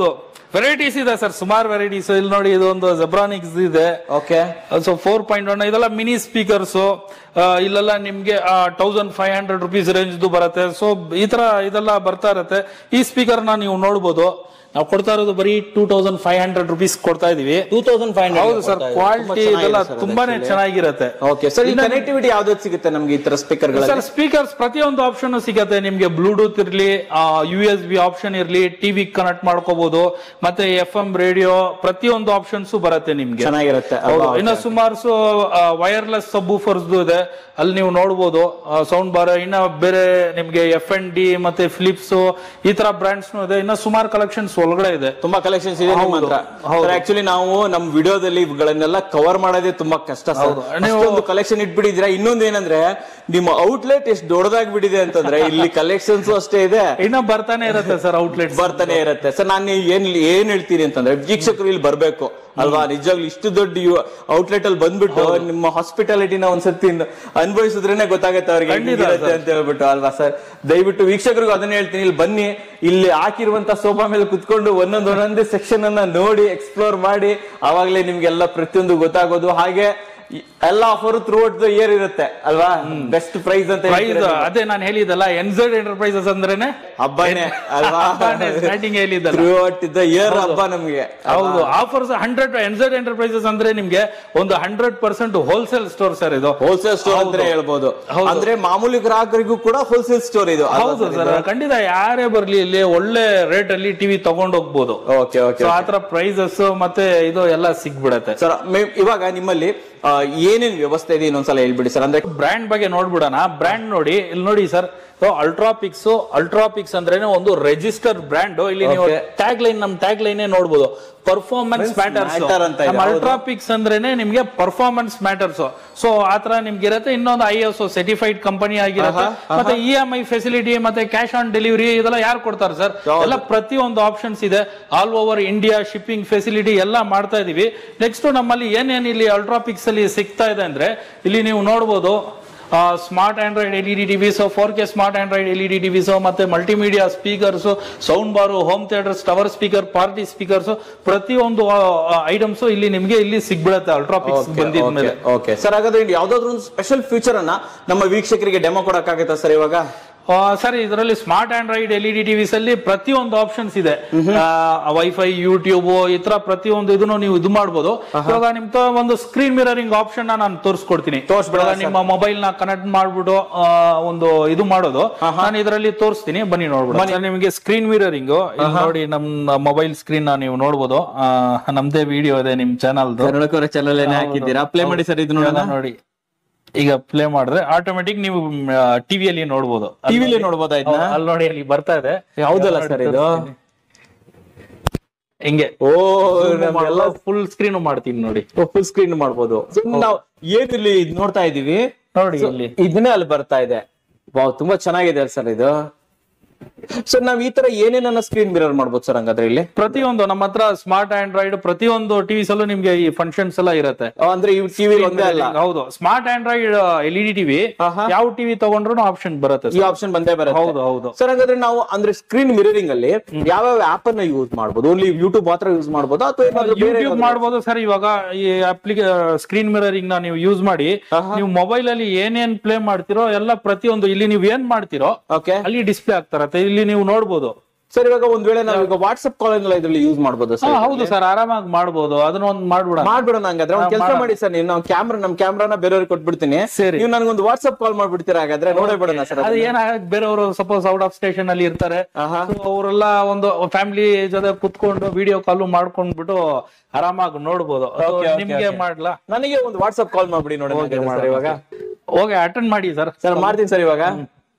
ವೆರೈಟೀಸ್ ಇದೆ ಸರ್ ಸುಮಾರು ವೆರೈಟೀಸ್ ಇಲ್ಲಿ ನೋಡಿ ಇದು ಒಂದು ಜೆಬ್ರಾನಿಕ್ಸ್ ಇದೆ okay so four point one ಇದೆಲ್ಲ ಮಿನಿ ಸ್ಪೀಕರ್ಸ್ ಇಲ್ಲೆಲ್ಲ ನಿಮ್ಗೆ thousand five hundred rupees range ಬರುತ್ತೆ ಸೊ ಈ ತರ ಇದೆಲ್ಲ ಬರ್ತಾ ಇರತ್ತೆ ಈ ಸ್ಪೀಕರ್ ನ ನೀವು ನೋಡ್ಬೋದು ನಾವು ಕೊಡ್ತಾ ಇರೋದು ಬರೀ two thousand five hundred rupees ಕೊಡ್ತಾ ಇದೀವಿ ಟೂ ತೌಸಂಡ್ ಫೈವ್ ಹೌದು ಸರ್ ಕ್ವಾಲಿಟಿ ಇದೆಲ್ಲ ತುಂಬಾನೇ ಚೆನ್ನಾಗಿರುತ್ತೆ ಓಕೆ ಸರ್ ಈ ಕನೆಕ್ಟಿವಿಟಿ ಯಾವ್ದು ಸಿಗುತ್ತೆ ನಮ್ಗೆ ಈ ತರ ಸ್ಪೀಕರ್ ಸರ್ ಸ್ಪೀಕರ್ಸ್ ಪ್ರತಿಯೊಂದು ಆಪ್ಷನ್ ಸಿಗತ್ತೆ ನಿಮ್ಗೆ ಬ್ಲೂಟೂತ್ ಇರ್ಲಿ ಯು ಎಸ್ ಬಿ ಆಪ್ಷನ್ ಇರ್ಲಿ ಟಿವಿ ಕನೆಕ್ಟ್ ಮಾಡ್ಕೋಬಹುದು ಮತ್ತೆ ಎಫ್ ಎಂ ರೇಡಿಯೋ ಪ್ರತಿಯೊಂದು ಆಪ್ಷನ್ಸ್ ಬರುತ್ತೆ ನಿಮ್ಗೆ ಚೆನ್ನಾಗಿರುತ್ತೆ ಹೌದು ಅಲ್ವಾ? ಇನ್ನ ಸುಮಾರು ವೈರ್ಲೆಸ್ ಸಬ್ ಇದೆ ಅಲ್ಲಿ ನೀವು ನೋಡ್ಬೋದು ಸೌಂಡ್ ಬಾರ್ ಇನ್ನ ಬೇರೆ ನಿಮ್ಗೆ ಎಫ್ ಎನ್ ಡಿ ಮತ್ತೆ ಫಿಲಿಪ್ಸ್ ಈ ತರ ಬ್ರಾಂಡ್ಸ್ ಇದೆ ಇನ್ನ ಸುಮಾರು ಕಲೆಕ್ಷನ್ಸ್ ಒಳಗಡೆ ಇದೆ ತುಂಬಾ ಕಲೆಕ್ಷನ್ಸ್ ಇದೆ ನಿಮ್ಮ ಹೌದು, ಹತ್ರ ಹೌದು. ಆಕ್ಚುಲಿ ನಾವು ನಮ್ ವಿಡಿಯೋದಲ್ಲಿ ಇವುಗಳನ್ನೆಲ್ಲ ಕವರ್ ಮಾಡೋದೇ ತುಂಬಾ ಕಷ್ಟ ಹೌದು. ನೀವು- ಒಂದು ಕಲೆಕ್ಷನ್ ಇಟ್ಬಿಟ್ಟಿದ್ದೀರಾ ಇನ್ನೊಂದು ಏನಂದ್ರೆ ನಿಮ್ಮ ಔಟ್ಲೆಟ್ ಎಷ್ಟು ದೊಡ್ಡದಾಗಿ ಬಿಟ್ಟಿದೆ ಅಂತಂದ್ರೆ ಇಲ್ಲಿ ಕಲೆಕ್ಷನ್ಸ್ ಅಷ್ಟೇ ಇದೆ ಇನ್ನ ಬರ್ತಾನೆ ಇರುತ್ತೆ ಸರ್ ಔಟ್ಲೆಟ್ ಬರ್ತಾನೆ ಇರುತ್ತೆ ಸರ್ ನಾನು ಏನ್ ಏನ್ ಹೇಳ್ತೀನಿ ಅಂತಂದ್ರೆ ವೀಕ್ಷಕರು ಇಲ್ಲಿ ಬರ್ಬೇಕು ಅಲ್ವಾ ನಿಜವಾಗ್ಲೂ ಇಷ್ಟು ದೊಡ್ಡ ಔಟ್ಲೆಟ್ ಅಲ್ಲಿ ಬಂದ್ಬಿಟ್ಟು ನಿಮ್ಮ ಹಾಸ್ಪಿಟಾಲಿಟಿನ ಒಂದ್ಸತಿ ಅನುಭವಿಸಿದ್ರೇನೆ ಗೊತ್ತಾಗತ್ತೆ ಅವ್ರಿಗೆ ಖಂಡಿತ ಹೆಂಗಿರುತ್ತೆ ಅಂತ ಹೇಳ್ಬಿಟ್ಟು ಅಲ್ವಾ ಸರ್ ದಯವಿಟ್ಟು ವೀಕ್ಷಕರಿಗೂ ಅದನ್ನ ಹೇಳ್ತೀನಿ ಇಲ್ಲಿ ಬನ್ನಿ ಇಲ್ಲಿ ಹಾಕಿರುವಂತ ಸೋಫಾ ಮೇಲೆ ಕುತ್ಕೊಂಡು ಒಂದೊಂದು ಒಂದೊಂದೇ ಸೆಕ್ಷನ್ ಅನ್ನ ನೋಡಿ ಎಕ್ಸ್ಪ್ಲೋರ್ ಮಾಡಿ ಅವಾಗ್ಲೇ ನಿಮ್ಗೆಲ್ಲ ಪ್ರತಿಯೊಂದು ಗೊತ್ತಾಗೋದು ಹಾಗೆ ಈ ಎಲ್ಲ offer throughout the year ಇರುತ್ತೆ ಅಲ್ವಾ ಬೆಸ್ಟ್ ಪ್ರೈಸ್ ಅಂತ ಪ್ರೈಸ್ ಹೇಳ್ತೀರಾ ನೀವು. ಅದೇ ನಾನು ಹೇಳಿದಲ್ಲ ಎನ್ಝೆಡ್ ಎಂಟರ್ಪ್ರೈಸಸ್ ಅಂದ್ರೇನೆ ಹಬ್ಬನೇ ಅಲ್ವಾ ಸ್ಟಾರ್ಟಿಂಗ್ ಹೇಳಿದ್ದಲ್ಲ ಥ್ರೂ ಔಟ್ ದ ಇಯರ್ ಹಬ್ಬ ನಮ್ಗೆ ಹೌದು ಆಫರ್ಸ್ ಹಂಡ್ರೆಡ್ ಎನ್ಝೆಡ್ ಎಂಟರ್ಪ್ರೈಸಸ್ ಅಂದ್ರೆ ನಿಮ್ಗೆ ಒಂದು hundred percent wholesale store sir ಇದು ಹೋಲ್ಸೇಲ್ ಸ್ಟೋರ್ ಅಂತಾನೆ ಹೇಳ್ಬೋದು ಅಂದ್ರೆ ಮಾಮೂಲಿ ಗ್ರಾಹಕರಿಗೂ ಕೂಡ ಹೋಲ್ಸೇಲ್ ಸ್ಟೋರ್ ಇದು ಹೌದು ಸರ್ ಖಂಡಿತ ಯಾರೇ ಬರ್ಲಿ ಇಲ್ಲಿ ಒಳ್ಳೆ ರೇಟ್ ಅಲ್ಲಿ ಟಿವಿ ತಗೊಂಡ್ ಹೋಗ್ಬೋದು ಓಕೆ ಓಕೆ ಸೊ ಆತರ ಪ್ರೈಸಸ್ ಮತ್ತೆ ಇದು ಎಲ್ಲ ಸಿಗ್ಬಿಡತ್ತೆ ಸರ್ ಇವಾಗ ನಿಮ್ಮಲ್ಲಿ ಆ, ಏನೇನ್ ವ್ಯವಸ್ಥೆ ಇದೆ ಇನ್ನೊಂದ್ಸಲ ಹೇಳ್ಬಿಡಿ ಸರ್ ಅಂದ್ರೆ ಬ್ರ್ಯಾಂಡ್ ಬಗ್ಗೆ ನೋಡ್ಬಿಡೋಣ ಬ್ರ್ಯಾಂಡ್ ನೋಡಿ ಇಲ್ಲಿ ನೋಡಿ ಸರ್ ಅಲ್ಟ್ರಾಪಿಕ್ಸ್ ಅಲ್ಟ್ರಾಪಿಕ್ಸ್ ಅಂದ್ರೇನೆ ಒಂದು ರಿಜಿಸ್ಟರ್ ಬ್ರ್ಯಾಂಡ್ ಇಲ್ಲಿ ನೀವು Okay. ಟ್ಯಾಗ್ ಲೈನ್ ನಮ್ ಟ್ಯಾಗ್ ಲೈನ್ ನೋಡ್ಬೋದು ಪರ್ಫಾರ್ಮೆನ್ಸ್ ಮ್ಯಾಟರ್ಸ್ matter ಅಂತ ಇದೆ, ಹೌದು. ಅಲ್ಟ್ರಾಪಿಕ್ಸ್ ಅಂದ್ರೇನೆ ನಿಮ್ಗೆ ಪರ್ಫಾರ್ಮೆನ್ಸ್ ಮ್ಯಾಟರ್ಸ್ ಸೊ ಆತರ ನಿಮ್ಗೆ ಇರುತ್ತೆ ಇನ್ನೊಂದು ಐ ಎಸ್ ಸರ್ಟಿಫೈಡ್ ಕಂಪನಿ ಆಗಿರುತ್ತೆ ಮತ್ತೆ ಇ ಎಂ ಐ ಫೆಸಿಲಿಟಿ ಮತ್ತೆ ಕ್ಯಾಶ್ ಆನ್ ಡೆಲಿವರಿ ಇದೆಲ್ಲ ಯಾರು ಕೊಡ್ತಾರೆ ಸರ್ ಹೌದು. ಎಲ್ಲ ಪ್ರತಿಯೊಂದು ಆಪ್ಷನ್ಸ್ ಇದೆ all over India shipping facility ಎಲ್ಲ ಮಾಡ್ತಾ ಇದೀವಿ ನೆಕ್ಸ್ಟ್ ನಮ್ಮಲ್ಲಿ ಏನೇನ್ ಇಲ್ಲಿ ಅಲ್ಟ್ರಾಪಿಕ್ಸ್ ಅಲ್ಲಿ ಸಿಗ್ತಾ ಇದೆ ಅಂದ್ರೆ ಇಲ್ಲಿ ನೀವು ನೋಡ್ಬೋದು smart Android L E D TVs four K smart Android L E D TVs ಮತ್ತೆ multimedia speakers sound bar home theatres tower speaker party speakers ಪ್ರತಿಯೊಂದು ಐಟಮ್ಸ್ ಇಲ್ಲಿ ನಿಮ್ಗೆ ಇಲ್ಲಿ ಸಿಗ್ಬಿಡತ್ತೆ ಅಲ್ಟ್ರಾಪಿಕ್ಸ್ ಬಂದಿದ್ಮೇಲೆ ಓಕೆ ಸರ್ ಹಾಗಾದ್ರೆ ಇಲ್ಲಿ ಯಾವ್ದಾದ್ರು ಒಂದು ಸ್ಪೆಷಲ್ ಫ್ಯೂಚರ್ ಅನ್ನ ನಮ್ಮ ವೀಕ್ಷಕರಿಗೆ ಡೆಮೋ ಕೊಡಕ್ಕಾಗತ್ತಾ ಸರ್ ಇವಾಗ ಸರ್ ಇದರಲ್ಲಿ smart Android L E D TVs ಅಲ್ಲಿ ಪ್ರತಿಯೊಂದು ಆಪ್ಷನ್ಸ್ ಇದೆ ವೈಫೈ ಯೂಟ್ಯೂಬ್ ಈ ತರ ಪ್ರತಿಯೊಂದು ಇದನ್ನು ನೀವು ಇದು ಮಾಡ್ಬೋದು ಇವಾಗ ನಿಮ್ ತ ಒಂದು ಸ್ಕ್ರೀನ್ ಮಿರರಿಂಗ್ ಆಪ್ಷನ್ ನಾನು ತೋರಿಸ್ಕೊಡ್ತೀನಿ ತೋರ್ಸ್ಬಿಡೋದಾ ಇವಾಗ ನಿಮ್ಮ ಮೊಬೈಲ್ ನ ಕನೆಕ್ಟ್ ಮಾಡ್ಬಿಟ್ಟು ಆ, ಒಂದು ಇದು ಮಾಡೋದು ನಾನು ಇದರಲ್ಲಿ ತೋರಿಸ್ತೀನಿ ಬನ್ನಿ ನೋಡ್ಬಿಡು ಸರ್, ನಿಮಗೆ ಸ್ಕ್ರೀನ್ ಮಿರರಿಂಗ್ ನೋಡಿ ನಮ್ ಮೊಬೈಲ್ ಸ್ಕ್ರೀನ್ ನೀವು ನೋಡ್ಬೋದು ಆ, ನಮ್ದೇ ವಿಡಿಯೋ ಇದೆ ನಿಮ್ ಚಾನಲ್ ಕನ್ನಡಕರ ಚಾನಲ್ ಏನೇ ಹಾಕಿದ್ದೀರಾ ಪ್ಲೇ ಮಾಡಿ ಸರ್ ಇದು ನೋಡೋಣ ನೋಡಿ ಈಗ ಪ್ಲೇ ಮಾಡಿದ್ರೆ ಆಟೋಮೆಟಿಕ್ ನೀವು ಟಿವಿಯಲ್ಲಿ ನೋಡ್ಬೋದು ಟಿವಿಲಿ ನೋಡ್ಬೋದಾ ಇದನ್ನ ಅಲ್ಲಿ ನೋಡಿ ಅಲ್ಲಿ ಬರ್ತಾ ಇದೆ ಹೌದಲ್ಲ ಸರ್ ಇದು ಹಿಂಗೆ ಓ ನಮ್ಗೆಲ್ಲ ಫುಲ್ ಸ್ಕ್ರೀನ್ ಮಾಡ್ತೀನಿ ನೋಡಿ ಫುಲ್ ಸ್ಕ್ರೀನ್ ಮಾಡ್ಬೋದು So, ನಾವು ಏನ್ ಇಲ್ಲಿ ಇದ್ ನೋಡ್ತಾ ಇದೀವಿ ನೋಡಿ ಇಲ್ಲಿ ಇದನ್ನೇ ಅಲ್ಲಿ ಬರ್ತಾ ಇದೆ ವಾವ್ ತುಂಬಾ ಚೆನ್ನಾಗಿದೆ ಸರ್ ಇದು ಸರ್ ನಾವ್ ಈ ತರ ಏನೇನನ್ನ ಸ್ಕ್ರೀನ್ ಮಿರರ್ ಮಾಡ್ಬೋದು ಸರ್ ಹಂಗಾದ್ರೆ ಇಲ್ಲಿ ಪ್ರತಿಯೊಂದು ನಮ್ಮ ಹತ್ರ ಸ್ಮಾರ್ಟ್ ಆಂಡ್ರಾಯ್ಡ್ ಪ್ರತಿಯೊಂದು ಟಿವಿಸ್ ಅಲ್ಲೂ ನಿಮ್ಗೆ ಈ ಫಂಕ್ಷನ್ಸ್ ಎಲ್ಲ ಇರುತ್ತೆ ಅಂದ್ರೆ ಈ ಟಿವಿ ಒಂದೇ ಅಲ್ಲ ಹೌದು smart Android L E D TV ಆಹಾ. ಯಾವ ಟಿವಿ ತಗೊಂಡ್ರು ಆಪ್ಷನ್ ಬರುತ್ತೆ ಈ sir. ಆಪ್ಷನ್ ಬಂದೇ ಬರುತ್ತೆ ಹೌದು ಹೌದು ಸರ್ ಹಾಗಾದ್ರೆ ನಾವು ಅಂದ್ರೆ ಸ್ಕ್ರೀನ್ ಮಿರರಿಂಗ್ ಅಲ್ಲಿ ಯಾವ್ಯಾವ ಆಪ್ ಅನ್ನ ಯೂಸ್ ಮಾಡ್ಬೋದು ಓನ್ಲಿ ಯೂಟ್ಯೂಬ್ ಮಾತ್ರ ಯೂಸ್ ಮಾಡ್ಬೋದು ಅಥವಾ ಏನಾದ್ರು ಬೇರೆ ಯೂಟ್ಯೂಬ್ ಮಾಡ್ಬೋದು ಸರ್ ಇವಾಗ ಈ ಅಪ್ಲಿಕೇ ಸ್ಕ್ರೀನ್ ಮಿರರಿಂಗ್ ನ ನೀವು ಯೂಸ್ ಮಾಡಿ ನೀವು ಮೊಬೈಲ್ ಅಲ್ಲಿ ಏನೇನ್ ಪ್ಲೇ ಮಾಡ್ತಿರೋ ಎಲ್ಲ ಪ್ರತಿಯೊಂದು ಇಲ್ಲಿ ನೀವು ಏನ್ ಮಾಡ್ತಿರೋ ಓಕೆ ಅಲ್ಲಿ ಡಿಸ್ಪ್ಲೇ ಆಗ್ತಾರತ್ತೆ ಇಲ್ಲಿ ನೀವು ನೋಡ್ಬೋದು ಸರ್ ಇವಾಗ ಒಂದ್ ವೇಳೆ ನಾವು ಈಗ ವಾಟ್ಸ್ಆಪ್ ಕಾಲ್ ಎಲ್ಲ ಇದ್ರಲ್ಲಿ ಯೂಸ್ ಮಾಡ್ಬೋದು ಹಾ, ಸರ್ ಹೌದು ಸರ್ ಆರಾಮಾಗಿ ಮಾಡ್ಬೋದು ಅದನ್ನ ಒಂದು ಮಾಡ್ಬಿಡ ಮಾಡ್ಬಿಡೋಣ ಹಂಗಾದ್ರೆ ಒಂದ್ ಕೆಲಸ ಮಾಡಿ ಸರ್ ನೀವು ನಾವು ಕ್ಯಾಮ್ರಾ ನಮ್ ಕ್ಯಾಮ್ರಾನ ಬೇರೆಯವ್ರಿಗೆ ಕೊಟ್ಬಿಡ್ತೀನಿ ಸರಿ. ನೀವು ನನಗೊಂದು ವಾಟ್ಸ್ಆಪ್ ಕಾಲ್ ಮಾಡ್ಬಿಡ್ತೀರಾ ಹಾಗಾದ್ರೆ ನೋಡೇ ಬಿಡೋಣ ಸರ್ ಅದು ಏನಾಗತ್ತೆ ಬೇರೆಯವರು ಸಪೋಸ್ ಔಟ್ ಆಫ್ ಸ್ಟೇಷನ್ ಅಲ್ಲಿ ಇರ್ತಾರೆ ಆಹಾ. So ಅವರೆಲ್ಲ ಒಂದು ಫ್ಯಾಮಿಲಿ ಜೊತೆ ಕುತ್ಕೊಂಡು ವಿಡಿಯೋ ಕಾಲ್ ಮಾಡ್ಕೊಂಡ್ಬಿಟ್ಟು ಆರಾಮಾಗಿ ನೋಡ್ಬೋದು ಅದು Okay, okay, ನಿಮ್ಗೆ okay. ಮಾಡ್ಲಾ ನನಗೆ ಒಂದು ವಾಟ್ಸ್ಆಪ್ ಕಾಲ್ ಮಾಡ್ಬಿಡಿ ನೋಡಿ ಸರ್ ಇವಾಗ ಹೋಗಿ ಅಟೆಂಡ್ ಮಾಡಿ ಸರ್ ಸರ್ ಮಾಡ್ತೀನಿ ಸರ್ ಇವಾಗ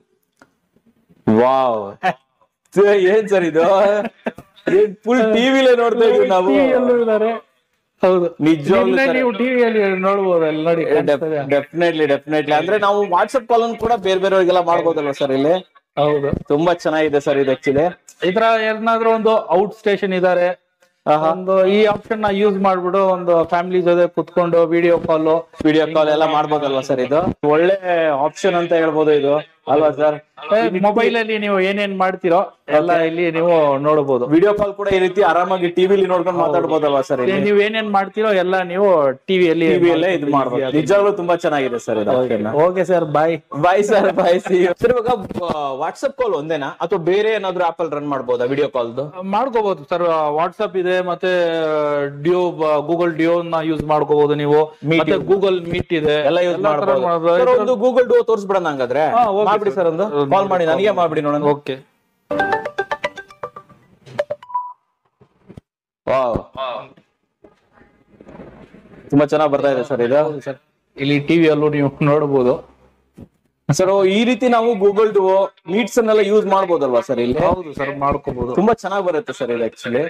ವಾವ್ ಏನ್ ಸರ್ ಇದು ಫುಲ್ ಟಿವಿಲೇ ನೋಡ್ತಾ ಇದೀವಿ ನಾವು ಹೌದು ನಿಜವಾಗ್ಲೂ ನಿನ್ನೆ sir. ನೀವು ಟಿವಿಯಲ್ಲಿ ನೋಡ್ಬೋದು ಅಲ್ಲಿ ನೋಡಿ ಕಾಣಿಸ್ತಾ ಇದೆ. ಡೆಫಿನೆಟ್ಲಿ ಡೆಫಿನೆಟ್ಲಿ ಅಂದ್ರೆ ನಾವು ವಾಟ್ಸ್ಆಪ್ ಕಾಲ್ ಕೂಡ ಬೇರೆ ಬೇರೆಯವರಿಗೆಲ್ಲ ಮಾಡ್ಬೋದಲ್ವಾ ಸರ್ ಇಲ್ಲಿ ಹೌದು ತುಂಬಾ ಚೆನ್ನಾಗಿದೆ ಸರ್ ಇದು ಆಕ್ಚುಲಿ ಈ ತರ ಏನಾದ್ರೂ ಒಂದು ಔಟ್ ಸ್ಟೇಷನ್ ಇದಾರೆ ಒಂದು ಈ ಆಪ್ಷನ್ ನ ಯೂಸ್ ಮಾಡ್ಬಿಟ್ಟು ಒಂದು ಫ್ಯಾಮಿಲಿ ಜೊತೆ ಕುತ್ಕೊಂಡು ವಿಡಿಯೋ ಕಾಲ್ ವಿಡಿಯೋ ಕಾಲ್ ಎಲ್ಲ ಮಾಡ್ಬೋದಲ್ವಾ ಸರ್ ಇದು ಒಳ್ಳೆ ಆಪ್ಷನ್ ಅಂತ ಹೇಳ್ಬೋದು ಇದು ಅಲ್ವಾ ಸರ್ ಮೊಬೈಲ್ ಅಲ್ಲಿ ನೀವು ಏನೇನ್ ಮಾಡ್ತೀರೋ ಎಲ್ಲ ಇಲ್ಲಿ ನೀವು ನೋಡಬಹುದು ವಿಡಿಯೋ ಕಾಲ್ ಕೂಡ ಈ ರೀತಿ ಆರಾಮಾಗಿ ಟಿವಿಲಿ ನೋಡ್ಕೊಂಡು ಮಾತಾಡ್ಬೋದಲ್ವಾ ಸರ್ ಇಲ್ಲಿ ನೀವು ಏನೇನ್ ಮಾಡ್ತೀರೋ ಎಲ್ಲ ನೀವು ಟಿವಿಯಲ್ಲಿ ಟಿವಿಯಲ್ಲೇ ಇದು ಮಾಡ್ಬೋದು ನಿಜವಾಗ್ಲೂ ತುಂಬಾ ಚೆನ್ನಾಗಿದೆ ಸರ್ ಇದು okay sir bye bye sir bye see sir ಇವಾಗ ವಾಟ್ಸ್ಆಪ್ ಕಾಲ್ ಒಂದೇನಾ ಅಥವಾ ಬೇರೆ ಏನಾದ್ರು ಆಪ್ ಅಲ್ಲಿ ರನ್ ಮಾಡ್ಬೋದಾ ವಿಡಿಯೋ ಕಾಲ್ದು ಮಾಡ್ಕೋಬಹುದು ಸರ್ ವಾಟ್ಸ್ಆಪ್ ಇದೆ ಮತ್ತೆ ಡಿಯೋ ಗೂಗಲ್ ಡಿಯೋ ನ ಯೂಸ್ ಮಾಡ್ಕೋಬಹುದು ನೀವು ಮತ್ತೆ ಗೂಗಲ್ ಮೀಟ್ ಇದೆ ಎಲ್ಲ ಯೂಸ್ ಎಲ್ಲ ತರ ಮಾಡ್ಬೋದು ಮಾಡ್ಬೋದು. Sir, ಒಂದು ಗೂಗಲ್ ಡೋ ತೋರಿಸ್ಬಿಡೋಣ ಹಂಗಾದ್ರೆ ಹಾ, okay, ಮಾಡ್ಬಿಡಿ ಸರ್ ಒಂದು sir. ಕಾಲ್ ಮಾಡಿ ನನಗೆ ಮಾಡ್ಬಿಡಿ ನೋಡೋಣ ಓಕೆ ವಾವ್ ತುಂಬಾ ಚೆನ್ನಾಗಿ ಬರ್ತಾ ಇದೆ ಸರ್ ಇದು ಸರ್ ಇಲ್ಲಿ ಟಿವಿಯಲ್ಲೂ ನೀವು ನೋಡಬಹುದು ಸರ್ ಈ ರೀತಿ ನಾವು ಗೂಗಲ್ ಡು ಮೀಟ್ಸ್ ಅನ್ನೆಲ್ಲ ಯೂಸ್ ಮಾಡ್ಬೋದಲ್ವಾ ಸರ್ ಇಲ್ಲಿ ಹೌದು ಸರ್ ಮಾಡ್ಕೋಬಹುದು ತುಂಬಾ ಚೆನ್ನಾಗಿ ಬರುತ್ತೆ ಸರ್ ಇದು ಆಕ್ಚುಲಿ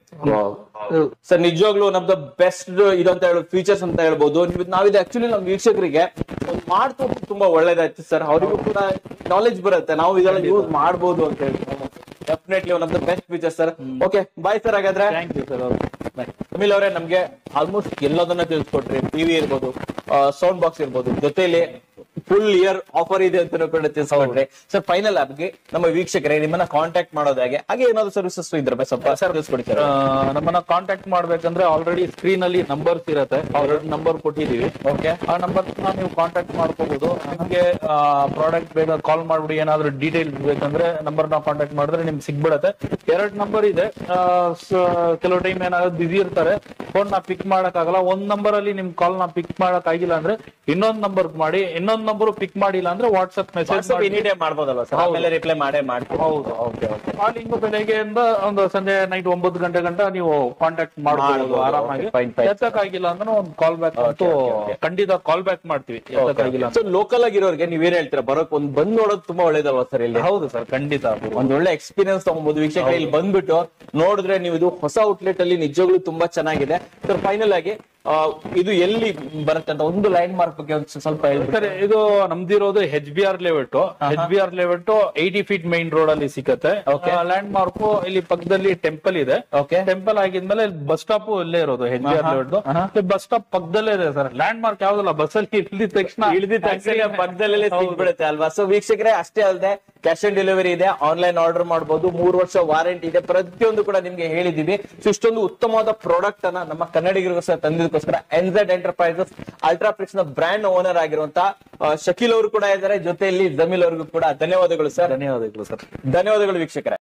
ಸರ್ ನಿಜವಾಗ್ಲೂ ಒನ್ ಆಫ್ ದ ಬೆಸ್ಟ್ ಇದಂತ ಹೇಳೋ ಫೀಚರ್ಸ್ ಅಂತ ಹೇಳ್ಬೋದು ನೀವು ನಾವಿದು ಆಕ್ಚುಲಿ ನಮ್ಮ ವೀಕ್ಷಕರಿಗೆ ಮಾಡ್ತು ತುಂಬಾ ಒಳ್ಳೇದಾಯ್ತು ಸರ್ ಅವರಿಗೂ ಕೂಡ ನಾಲೆಜ್ ಬರುತ್ತೆ ನಾವು ಇದೆಲ್ಲ ಯೂಸ್ ಮಾಡ್ಬೋದು ಅಂತ ಹೇಳಿ definitely one of the best features sir okay bye sir ಹಾಗಾದ್ರೆ ಥ್ಯಾಂಕ್ ಯು ಸರ್ ಅಮಿಲ್ ಅವರೇ ನಮ್ಗೆ ಆಲ್ಮೋಸ್ಟ್ ಎಲ್ಲದನ್ನ ತಿಳಿಸ್ಕೊಟ್ರಿ ಟಿವಿ ಇರ್ಬೋದು ಸೌಂಡ್ ಬಾಕ್ಸ್ ಇರ್ಬೋದು ಜೊತೆಲಿ ಫುಲ್ ಇಯರ್ ಆಫರ್ ಇದೆ ಅಂತ ಕೂಡ ತಿಳಿಸ್ಕೊಟ್ರಿ ಸರ್ ಫೈನಲ್ ಆಗಿ ನಮ್ಮ ವೀಕ್ಷಕರೇ ನಿಮ್ಮನ್ನ ಕಾಂಟ್ಯಾಕ್ಟ್ ಮಾಡೋದು ಹಾಗೆ ಹಾಗೆ ಏನಾದ್ರು ಸರ್ವಿಸಸ್ ಇದ್ರ ಬಗ್ಗೆ ಸ್ವಲ್ಪ ಸರ್ ತಿಳಿಸ್ಕೊಡಿ ಸರ್ ನಮ್ಮನ್ನ ಕಾಂಟ್ಯಾಕ್ಟ್ ಮಾಡ್ಬೇಕಂದ್ರೆ ಆಲ್ರೆಡಿ ಸ್ಕ್ರೀನ್ ಅಲ್ಲಿ ನಂಬರ್ಸ್ ಇರತ್ತೆ ಆಲ್ರೆಡಿ ನಂಬರ್ ಕೊಟ್ಟಿದೀವಿ ಓಕೆ ಆ ನಂಬರ್ ನೀವು ಕಾಂಟ್ಯಾಕ್ಟ್ ಮಾಡ್ಕೋಬಹುದು ನಿಮ್ಗೆ ಪ್ರಾಡಕ್ಟ್ ಬೇಗ ಕಾಲ್ ಮಾಡ್ಬಿಡಿ ಏನಾದ್ರು ಡೀಟೇಲ್ ಬೇಕಂದ್ರೆ ನಂಬರ್ ನ ಕಾಂಟ್ಯಾಕ್ಟ್ ಮಾಡಿದ್ರೆ ನಿಮ್ಗೆ ಸಿಗ್ಬಿಡತ್ತೆ ಎರಡ್ ನಂಬರ್ ಇದೆ ಆ, ಸ- ಕೆಲವು ಟೈಮ್ ಏನಾದ್ರು ಬಿಸಿ ಇರ್ತಾರೆ ಫೋನ್ ನ ಪಿಕ್ ಮಾಡಕ್ ಆಗಲ್ಲ ಒಂದ್ ನಂಬರ್ ಅಲ್ಲಿ ನಿಮ್ ಕಾಲ್ ನ ಪಿಕ್ ಮಾಡಕ್ ಆಗಿಲ್ಲ ಅಂದ್ರೆ ಇನ್ನೊಂದ್ ನಂಬರ್ ಮಾಡಿ ಇನ್ನೊಂದ್ ನಂಬರ್ ಪಿಕ್ ಮಾಡಿಲ್ಲ ಅಂದ್ರೆ WhatsApp message WhatsApp any time ಮಾಡ್ಬೋದಲ್ವಾ ಸರ್ ಆಮೇಲೆ ರಿಪ್ಲೈ ಮಾಡೇ ಮಾಡ್ತೀವಿ ಹೌದು ಓಕೆ ಓಕೆ ಕಾಲಿಂಗ್ ಬೆಳಗ್ಗೆಯಿಂದ ಒಂದು ಸಂಜೆ ನೈಟ್ ಒಂಬತ್ತು ಗಂಟೆ ಗಂಟ ನೀವು ಕಾಂಟ್ಯಾಕ್ಟ್ ಮಾಡಬಹುದು ಮಾಡ್ಬೋದು. ಆರಾಮಾಗಿ Okay, fine, fine. ಎತ್ತಕ್ಕಾಗಿಲ್ಲ ಅಂದ್ರೆ ಒಂದು ಕಾಲ್ ಬ್ಯಾಕ್ ಅಂತೂ ಖಂಡಿತ ಕಾಲ್ ಬ್ಯಾಕ್ ಮಾಡ್ತೀವಿ ಎತ್ತಕ್ಕಾಗಿಲ್ಲ ಸೊ ಲೋಕಲ್ ಆಗಿರೋರಿಗೆ ನೀವೇನ್ ಹೇಳ್ತೀರಾ ಬರೋಕ್ ಒಂದ್ ಬಂದ್ ನೋಡೋದು ತುಂಬಾ ಒಳ್ಳೇದಲ್ವಾ ಸರ್ ಇಲ್ಲಿ ಹೌದು ಸರ್ ಖಂಡಿತ ಒಂದ್ ಒಳ್ಳೆ ಎಕ್ಸ್ಪೀರಿಯನ್ಸ್ ತಗೊಬಹುದು ವೀಕ್ಷಕ ಇಲ್ಲಿ ಬಂದ್ಬಿಟ್ಟು ನೋಡಿದ್ರೆ ನೀವು ಇದು ಹೊಸ ಔಟ್ಲೆಟ್ ಅಲ್ಲಿ ನಿಜವಾಗ್ಲೂ ತುಂಬಾ ಚೆನ್ನಾಗಿದೆ ಸರ್ ಫೈನಲ್ ಆಗಿ ಆ, ಇದು ಎಲ್ಲಿ ಬರುತ್ತೆ ಅಂತ ಒಂದು ಲೈನ್ ಮಾರ್ಕ್ ಬಗ್ಗೆ ಒಂದ್ ಸ್ವಲ್ಪ ಹೇಳ್ಬಿಡಿ ಸರ್ ಇದು ನಮ್ದಿರೋದು H B R layout H B R layout eighty feet main road ಅಲ್ಲಿ ಸಿಕ್ಕತ್ತೆ Okay. ಲ್ಯಾಂಡ್ ಮಾರ್ಕ್ ಇಲ್ಲಿ ಪಕ್ಕದಲ್ಲಿ ಟೆಂಪಲ್ ಇದೆ ಓಕೆ ಟೆಂಪಲ್ ಆಗಿದ್ಮೇಲೆ ಬಸ್ ಸ್ಟಾಪ್ ಇಲ್ಲೇ ಇರೋದು H B R layout bus stop ಪಕ್ಕದಲ್ಲೇ ಇದೆ ಸರ್ ಲ್ಯಾಂಡ್ ಮಾರ್ಕ್ ಯಾವ್ದಲ್ಲ ಬಸ್ ಅಲ್ಲಿ ಇಳಿದ ತಕ್ಷಣ ಇಳಿದ ತಕ್ಷಣ ಪಕ್ಕದಲ್ಲೇ ಸಿಗ್ಬಿಡುತ್ತೆ ಅಲ್ವಾ ಸೊ ವೀಕ್ಷಕರೇ ಅಷ್ಟೇ ಅಲ್ಲದೆ ಕ್ಯಾಶ್ ಆನ್ ಡೆಲಿವರಿ ಇದೆ ಆನ್ಲೈನ್ ಆರ್ಡರ್ ಮಾಡಬಹುದು ಮೂರು ವರ್ಷ ವಾರಂಟಿ ಇದೆ ಪ್ರತಿಯೊಂದು ಕೂಡ ನಿಮ್ಗೆ ಹೇಳಿದೀವಿ ಸೊ ಇಷ್ಟೊಂದು ಉತ್ತಮವಾದ ಪ್ರಾಡಕ್ಟ್ ಅನ್ನ ನಮ್ಮ ಕನ್ನಡಿಗರಿಗೋಸ್ಕರ ತಂದಿದ್ದಕ್ಕೋಸ್ಕರ ಎನ್ಝೆಡ್ ಎಂಟರ್ಪ್ರೈಸಸ್ ಅಲ್ಟ್ರಾಪ್ರಿಕ್ಸ್ ನ ಬ್ರ್ಯಾಂಡ್ ಓನರ್ ಆಗಿರುವಂತ ಆ, ಶಕೀಲ್ ಅವರು ಕೂಡ ಇದ್ದಾರೆ ಜೊತೆಯಲ್ಲಿ ಜಮೀಲ್ ಅವ್ರಿಗೂ ಕೂಡ ಧನ್ಯವಾದಗಳು ಸರ್ ಧನ್ಯವಾದಗಳು ಸರ್ ಧನ್ಯವಾದಗಳು ವೀಕ್ಷಕರೇ